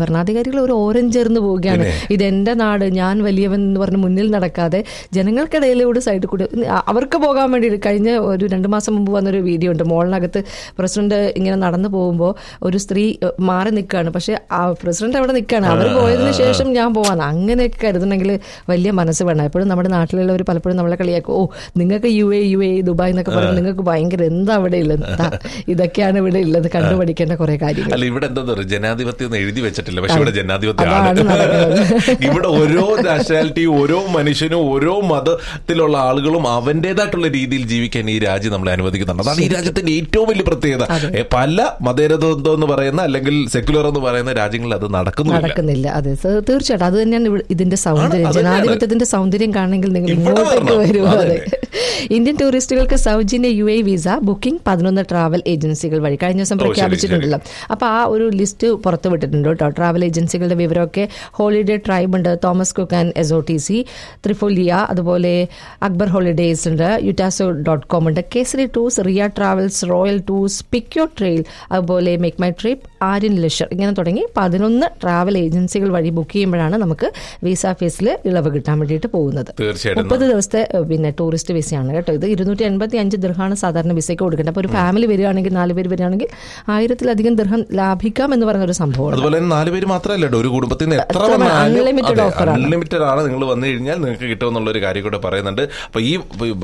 ഭരണാധികാരികൾ ഒരു ഓരഞ്ചേർന്ന് പോവുകയാണ് ഇത് എന്റെ നാട് ഞാൻ വലിയവൻ എന്ന് പറഞ്ഞ് മുന്നിൽ നടക്കാതെ ജനങ്ങൾക്കിടയിലൂടെ സൈഡിൽ കൂടി അവർക്ക് പോകാൻ വേണ്ടി കഴിഞ്ഞ ഒരു രണ്ട് മാസം മുമ്പ് വന്നൊരു വീഡിയോ ഉണ്ട് മോളിനകത്ത് പ്രസിഡന്റ് ഇങ്ങനെ നടന്നു പോകുമ്പോൾ ഒരു സ്ത്രീ ഏഹ്, മാറി നിൽക്കുകയാണ് പക്ഷെ ആ പ്രസിഡന്റ് അവിടെ നിൽക്കുകയാണ് അവർ പോയതിനു ശേഷം ഞാൻ പോവാന്ന് അങ്ങനെയൊക്കെ കരുതണമെങ്കിൽ വലിയ മനസ്സ് വേണം എപ്പോഴും നമ്മുടെ നാട്ടിലുള്ളവർ പലപ്പോഴും നമ്മളെ കളിയാക്കും ഓ നിങ്ങൾക്ക് U A U A Dubai എന്നൊക്കെ പറയുമ്പോൾ നിങ്ങൾക്ക് ഭയങ്കര എന്താ അവിടെ ഉള്ളത് ദാ, ഇതൊക്കെയാണ് ഇവിടെ ഉള്ളത് കണ്ടുപഠിക്കേണ്ട കുറെ കാര്യങ്ങൾ അല്ല ഇവിടെ എന്താ പറയുക ജനാധിപത്യം ഒന്നും എഴുതി വെച്ചിട്ടില്ല പക്ഷെ ഇവിടെ അതാണ് ജനാധിപത്യമാണ് നടക്കുന്നത്. ഇവിടെ ഓരോ നാഷണാലിറ്റിയും ഓരോ മനുഷ്യനും ഓരോ മതത്തിലുള്ള ആളുകളും അവന്റേതായിട്ടുള്ള രീതിയിൽ ജീവിക്കാൻ ഈ രാജ്യം നമ്മളെ അനുവദിക്കുന്നുണ്ട് അതാണ് ഈ രാജ്യത്തിന്റെ ഏറ്റവും വലിയ പ്രത്യേകത ഏ, പല മതേതരത്വം എന്ന് പറയുന്ന അല്ലെങ്കിൽ സെക്യുലർ എന്ന് പറയുന്ന രാജ്യങ്ങളിൽ അത് നടക്കുന്നില്ല നടക്കുന്നില്ല അതെ സ- തീർച്ചയായിട്ടും അത് തന്നെയാണ് ഇവിടെ ഇതിന്റെ സൗന്ദര്യം അത് തന്നെയാണ്. ജനാധിപത്യത്തിന്റെ സൗന്ദര്യം കാണണമെങ്കിൽ നിങ്ങൾ ഇവിടെ ഇങ്ങോട്ടേക്ക് വരണം. വരൂ അതെ. അതെ ഇന്ത്യൻ ടൂറിസ്റ്റുകൾക്ക് സൗജന്യ യു എ വിസ ബുക്കിംഗ് പതിനൊന്ന് ട്രാവൽ ഏജൻസികൾ വഴി കഴിഞ്ഞ ദിവസം ഓ, ശരി, പ്രഖ്യാപിച്ചിട്ടുണ്ടല്ലോ അപ്പൊ ആ ഒരു ലിസ്റ്റ് പുറത്തു വിട്ടിട്ടുണ്ട് കേട്ടോ ട്രാവൽ ഏജൻസികളുടെ വിവരമൊക്കെ ഹോളിഡേ ട്രൈബ് ഉണ്ട് Thomas Cook and S O T C Thrillophilia അതുപോലെ അക്ബർ ഹോളിഡേയ്സ് ഉണ്ട് യുറ്റാസോ ഡോട്ട് കോം ഉണ്ട് Kesari tours Riya travels royal tours pick your trail അതുപോലെ make my trip Aryan leisure ഇങ്ങനെ തുടങ്ങി പതിനൊന്ന് ട്രാവൽ ഏജൻസികൾ വഴി ബുക്ക് ചെയ്യുമ്പോഴാണ് നമുക്ക് വിസ ഫീസിൽ ഇളവ് കിട്ടാൻ വേണ്ടിയിട്ട് പോകുന്നത് തീർച്ചയായിട്ടും മുപ്പത് ദിവസത്തെ ഏഹ്, പിന്നെ ടൂറിസ്റ്റ് വിസയാണ് കേട്ടോ ഇത് ഇരുന്നൂറ്റി എൺപത്തി അഞ്ച് ദിർഹാണ് സാധാരണ വിസയ്ക്ക് കൊടുക്കേണ്ടത് അപ്പോൾ ഒരു ഫാമിലി വരികയാണെങ്കിൽ നാല് പേര് വരികയാണെങ്കിൽ ആയിരത്തിലധികം ദിർഹം ലാഭിക്കാം എന്ന് പറയുന്ന ഒരു സംഭവമാണ് അതുപോലെ തന്നെ നാല് പേര് മാത്രമല്ല കേട്ടോ ഒരു കുടുംബത്തിൽ നിന്ന് എത്ര എത്ര വന്നാലും unlimited offer ആണ്. അൺലിമിറ്റഡ് ആണ് നിങ്ങൾ വന്നു കഴിഞ്ഞാൽ നിങ്ങൾക്ക് കിട്ടുമെന്നുള്ള ഒരു കാര്യം കൂടെ പറയുന്നുണ്ട് അപ്പൊ ഈ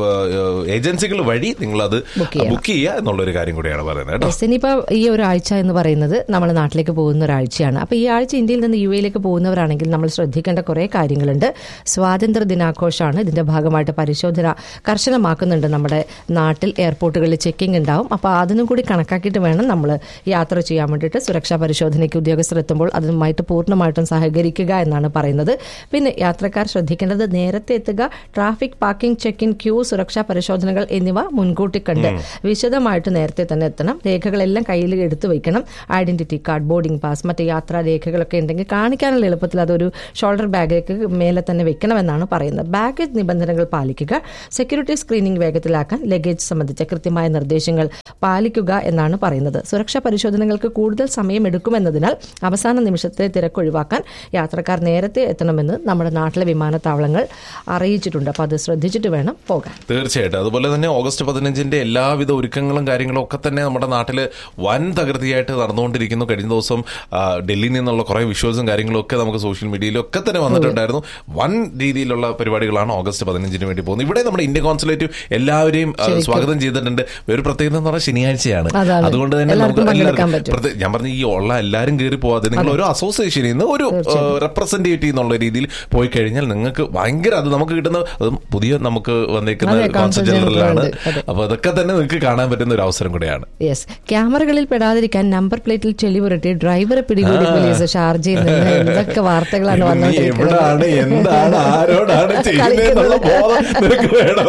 ഏജൻസികൾ വഴി നിങ്ങൾ അത് Book ചെയ്യാം. ബുക്ക് ചെയ്യുക എന്നുള്ള ഒരു കാര്യം കൂടിയാണ് പറയുന്നത് കേട്ടോ യെസ് ഇനിയിപ്പോൾ ഈ ഒരാഴ്ച എന്ന് പറയുന്നത് നമ്മൾ നാട്ടിലേക്ക് പോകുന്ന ഒരാഴ്ചയാണ് അപ്പോൾ ഈ ആഴ്ച ഇന്ത്യയിൽ നിന്ന് യു എയിലേക്ക് പോകുന്നവരാണെങ്കിൽ നമ്മൾ ശ്രദ്ധിക്കേണ്ട കുറേ കാര്യങ്ങളുണ്ട് സ്വാതന്ത്ര്യ ദിനാഘോഷമാണ് ഇതിന്റെ ഭാഗമായിട്ട് പരിശോധന കർശനമാക്കുന്നുണ്ട് നമ്മുടെ നാട്ടിൽ എയർപോർട്ടുകളിൽ ചെക്കിംഗ് ഉണ്ടാവും അപ്പോൾ അതിനും കൂടി കണക്കാക്കിയിട്ട് വേണം നമ്മൾ യാത്ര ചെയ്യാൻ വേണ്ടിയിട്ട് സുരക്ഷാ പരിശോധനയ്ക്ക് ഉദ്യോഗസ്ഥർ എത്തുമ്പോൾ അതുമായിട്ട് പൂർണ്ണമായിട്ടും സഹകരിക്കുക എന്നാണ് പറയുന്നത് പിന്നെ യാത്രക്കാർ ശ്രദ്ധിക്കേണ്ടത് നേരത്തെ എത്തുക traffic parking check in queue സുരക്ഷാ പരിശോധനകൾ എന്നിവ മുൻകൂട്ടി കണ്ട് വിശദമായിട്ട് നേരത്തെ തന്നെ എത്തണം രേഖകളെല്ലാം കയ്യിൽ എടുത്തു വെക്കണം ഐഡന്റിറ്റി കാർഡ് ബോർഡിംഗ് പാസ് മറ്റ് യാത്രാ രേഖകളൊക്കെ ഉണ്ടെങ്കിൽ കാണിക്കാനുള്ള എളുപ്പത്തിൽ അതൊരു ഷോൾഡർ ബാഗിലേക്ക് മേലെ തന്നെ വെക്കണമെന്നാണ് പറയുന്നത് ബാഗേജ് നിബന്ധനകൾ പാലിക്കുക സെക്യൂരിറ്റി സ്ക്രീനിംഗ് വേഗത്തിലാക്കാൻ ലഗേജ് സംബന്ധിച്ച കൃത്യമായ നിർദ്ദേശങ്ങൾ പാലിക്കുക എന്നാണ് പറയുന്നത് സുരക്ഷാ പരിശോധനകൾക്ക് കൂടുതൽ സമയം എടുക്കുമെന്നതിനാൽ അവസാന നിമിഷത്തെ തിരക്ക് ഒഴിവാക്കാൻ യാത്രക്കാർ നേരത്തെ എത്തണമെന്ന് നമ്മുടെ നാട്ടിലെ വിമാനത്താവളങ്ങൾ അറിയിച്ചിട്ടുണ്ട് അപ്പോൾ അത് ശ്രദ്ധിച്ചിട്ട് വേണം പോകാൻ തീർച്ചയായിട്ടും അതുപോലെ തന്നെ ഓഗസ്റ്റ് പതിനഞ്ചിന്റെ എല്ലാവിധ ഒരുക്കങ്ങളും കാര്യങ്ങളും ഒക്കെ തന്നെ നമ്മുടെ നാട്ടിൽ വൻ തകൃതിയായിട്ട് നടന്നുകൊണ്ടിരിക്കുന്നു കഴിഞ്ഞ ദിവസം ആ, ഡൽഹിയിൽ നിന്നുള്ള കുറെ വിഷ്വൽസും കാര്യങ്ങളും ഒക്കെ നമുക്ക് സോഷ്യൽ മീഡിയയിലും ഒക്കെ തന്നെ വന്നിട്ടുണ്ടായിരുന്നു വൻ രീതിയിലുള്ള പരിപാടികളാണ് ഓഗസ്റ്റ് പതിനഞ്ചിന് വേണ്ടി പോകുന്നത് ഇവിടെ നമ്മുടെ ഇന്ത്യൻ കോൺസുലേറ്റ് എല്ലാവരെയും ആ, സ്വാഗതം ചെയ്തിട്ടുണ്ട് ഒരു പ്രത്യേകത എന്ന് പറഞ്ഞാൽ ശനിയാഴ്ചയാണ് അതാണ്. അതുകൊണ്ട് തന്നെ എല്ലാവർക്കും നമുക്ക് പങ്കെടുക്കാൻ എല്ലാവർക്കും പറ്റും. പ്രത്യേക- ഞാൻ പറഞ്ഞ ഈ ഉള്ള എല്ലാവരും കയറി പോവാതെ നിങ്ങൾ ഒരു അസോസിയേഷനിൽ നിന്ന് ഒരു റെപ്രസെന്റേറ്റീവ് എന്നുള്ള രീതിയിൽ പോയി കഴിഞ്ഞാൽ നിങ്ങൾക്ക് ഭയങ്കര അത് നമുക്ക് കിട്ടുന്ന അതും പുതിയ നമുക്ക് വന്നേക്കുന്ന അതെ, കോൺസൽ consul ജനറലാണ് general ഉണ്ട്. അപ്പൊ അതൊക്കെ തന്നെ നിങ്ങൾക്ക് കാണാൻ പറ്റുന്ന ഒരു അവസരം കൂടെയാണ് യെസ് ക്യാമറകളിൽ പെടാതിരിക്കാൻ നമ്പർ പ്ലേറ്റിൽ ചെളി പുരട്ടി ഡ്രൈവറെ പിടികൂടി പോലീസ് ഷാർജയിൽ നിന്ന് എന്തൊക്കെ വാർത്തകളാണ് നീ വന്നുകൊണ്ടിരിക്കുന്നത് എവിടാണ് എന്താണ് ആരോടാണ് ചെയ്യുന്നതെന്നുള്ള ബോധം നിനക്ക് വേണം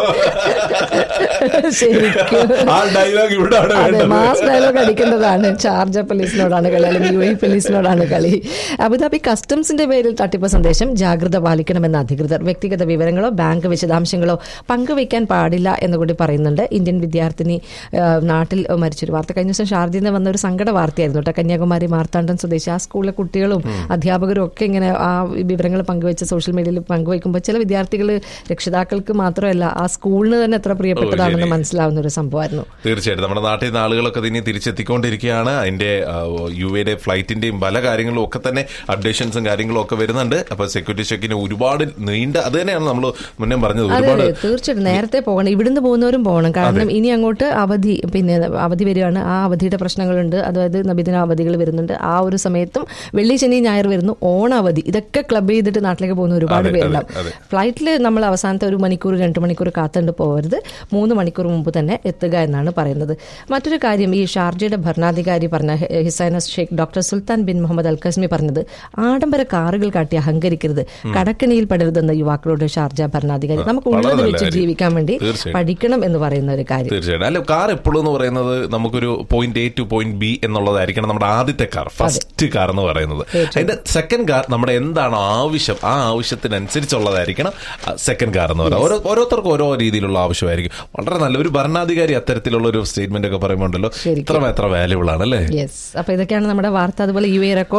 ശരിക്കും ആ ഡയലോഗ് ഇവിടാണ് അതെ വേണ്ടത് മാസ് ഡയലോഗ് അടിക്കേണ്ടതാണ് ഷാർജ പോലീസിനോടാണ് കളി അല്ലെങ്കിൽ യു എ പോലീസിനോടാണ് കളി അബുദാബി കസ്റ്റംസിന്റെ പേരിൽ തട്ടിപ്പ് സന്ദേശം ജാഗ്രത പാലിക്കണമെന്ന് അധികൃതർ വ്യക്തിഗത വിവരങ്ങളോ ബാങ്ക് വിശദാംശങ്ങളോ പങ്കുവയ്ക്കാൻ പാടില്ല എന്ന് കൂടി പറയുന്നുണ്ട് ഇന്ത്യൻ വിദ്യാർത്ഥിനി ആ, നാട്ടിൽ മരിച്ചൊരു വാർത്ത കഴിഞ്ഞ ദിവസം ഷാർജയിൽ നിന്ന് വന്ന ഒരു സങ്കട വാർത്തയായിരുന്നു കേട്ടോ കന്യാകുമാരി മാർത്താണ്ഡം സ്വദേശി ആ സ്കൂളിലെ കുട്ടികളും അധ്യാപകരും ഒക്കെ ഇങ്ങനെ ആ വിവരങ്ങൾ പങ്കുവെച്ച് സോഷ്യൽ മീഡിയയിൽ പങ്കുവയ്ക്കുമ്പോൾ ചില വിദ്യാർത്ഥികൾ രക്ഷിതാക്കൾക്ക് മാത്രമല്ല ആ സ്കൂളിന് തന്നെ എത്ര പ്രിയപ്പെട്ടതാണെന്ന് മനസ്സിലാവുന്ന ഒരു സംഭവമായിരുന്നു തീർച്ചയായിട്ടും നമ്മുടെ നാട്ടിൽ നിന്ന് ആളുകളൊക്കെ ഇനി തിരിച്ചെത്തിക്കൊണ്ടിരിക്കുകയാണ് അതിന്റെ ആ, യു എയുടെ ഫ്ലൈറ്റിന്റെയും പല കാര്യങ്ങളും ഒക്കെ തന്നെ അപ്ഡേഷൻസും കാര്യങ്ങളും ഒക്കെ വരുന്നുണ്ട് അപ്പൊ സെക്യൂരിറ്റി ചെക്കിന് ഒരുപാട് നീണ്ട അത് തന്നെയാണ് നമ്മൾ മുന്നേ പറഞ്ഞത് അതെ ഒരുപാട് അതെ തീർച്ചയായിട്ടും നേരത്തെ പോകണം ഇവിടുന്ന് പോകുന്നവരും പോകണം കാരണം ഇനി അങ്ങോട്ട് അവധി പിന്നെ അവധി വരികയാണ് ആ അവധിയുടെ പ്രശ്നങ്ങളുണ്ട് അതായത് നബിദിന അവധികൾ വരുന്നുണ്ട് ആ ഒരു സമയത്തും വെള്ളി ശനി ഞായർ വരുന്നു ഓണാവധി ഇതൊക്കെ ക്ലബ് ചെയ്തിട്ട് നാട്ടിലേക്ക് പോകുന്ന ഒരുപാട് അതെ, പേരുണ്ടാവും അതെ, ഫ്ലൈറ്റിൽ നമ്മൾ അവസാനത്തെ ഒരു മണിക്കൂർ രണ്ട് മണിക്കൂർ കാത്തുകൊണ്ട് പോകരുത് മൂന്ന് മണിക്കൂർ മുമ്പ് തന്നെ എത്തുക എന്നാണ് പറയുന്നത് മറ്റൊരു കാര്യം ഈ ഷാർജയുടെ ഭരണാധികാരി പറഞ്ഞ ഹെ- his highness Sheikh doctor Sultan bin Muhammad Al Qasimi പറഞ്ഞത് ആഡംബര കാറുകൾ കാട്ടി അഹങ്കരിക്കരുത് കടക്കണിയിൽ പെടരുതെന്ന് യുവാക്കളോട് ഷാർജ ഭരണാധികാരി നമുക്ക് വളരെ ഉള്ളത് നല്ല വെച്ച് കാര്യം. ജീവിക്കാൻ വേണ്ടി തീർച്ചയായും. പഠിക്കണം എന്ന് പറയുന്ന ഒരു കാര്യം തീർച്ചയായിട്ടും അല്ല കാർ എപ്പോഴും എന്ന് പറയുന്നത് നമുക്കൊരു point A to point B എന്നുള്ളതായിരിക്കണം നമ്മുടെ ആദ്യത്തെ കാർ ഫസ്റ്റ് കാർ എന്ന് പറയുന്നത് അതിന്റെ സെക്കൻഡ് കാർ നമ്മുടെ എന്താണ് ആവശ്യം ആ ആവശ്യത്തിനനുസരിച്ചുള്ളതായിരിക്കണം സെക്കൻഡ് കാർ എന്ന് പറയുന്നത് ഓരോ ഓരോരുത്തർക്കും ഓരോ രീതിയിലുള്ള ആവശ്യമായിരിക്കും വളരെ നല്ല ഒരു ഭരണാധികാരി അത്തരത്തിലുള്ള ഒരു സ്റ്റേറ്റ്മെന്റ് ഒക്കെ പറയുമ്പോൾ ഉണ്ടല്ലോ ശരിക്കും. ഇത്ര എത്ര വാല്യുബിൾ ആണ് അല്ലേ യെസ് അപ്പൊ ഇതൊക്കെയാണ് നമ്മുടെ വാർത്ത അതുപോലെ യു എ റെക്കോർഡ്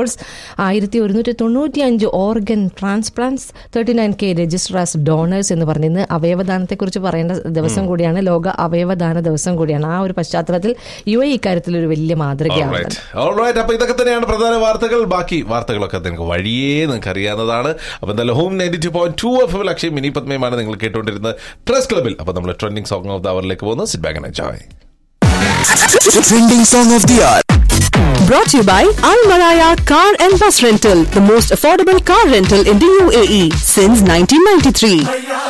റെക്കോർഡ്സ് ആയിരത്തി ഒരുന്നൂറ്റി തൊണ്ണൂറ്റി അഞ്ച് organ transplants thirty nine K register as donors എന്ന് പറഞ്ഞ് ഇന്ന് അവയവദാനത്തെക്കുറിച്ച് പറയേണ്ട ദിവസം കൂടിയാണ് ലോക അവയവദാന ദിവസം കൂടിയാണ് ആ ഒരു പശ്ചാത്തലത്തിൽ യു എ ഇക്കാര്യത്തിൽ ഒരു വലിയ മാതൃകയാണ് Alright. Alright. അപ്പൊ ഇതൊക്കെ തന്നെയാണ് പ്രധാന വാർത്തകൾ ബാക്കി വാർത്തകളൊക്കെ നിങ്ങൾക്ക് വഴിയേ നിങ്ങൾക്ക് അറിയാവുന്നതാണ് അപ്പൊ എന്തായാലും home ninety two point two F M അക്ഷയം മിനി പത്മയുമാണ് നിങ്ങൾ കേട്ടുകൊണ്ടിരുന്നത് പ്രസ് ക്ലബിൽ അപ്പൊ നമ്മൾ ട്രെൻഡിങ് സോങ് ഓഫ് ദ അവറിലേക്ക് പോകുന്നു sit back enjoy Trending song of the hour. Brought to you by Al Maraya Car and Bus Rental, the most affordable car rental in the UAE since 1993.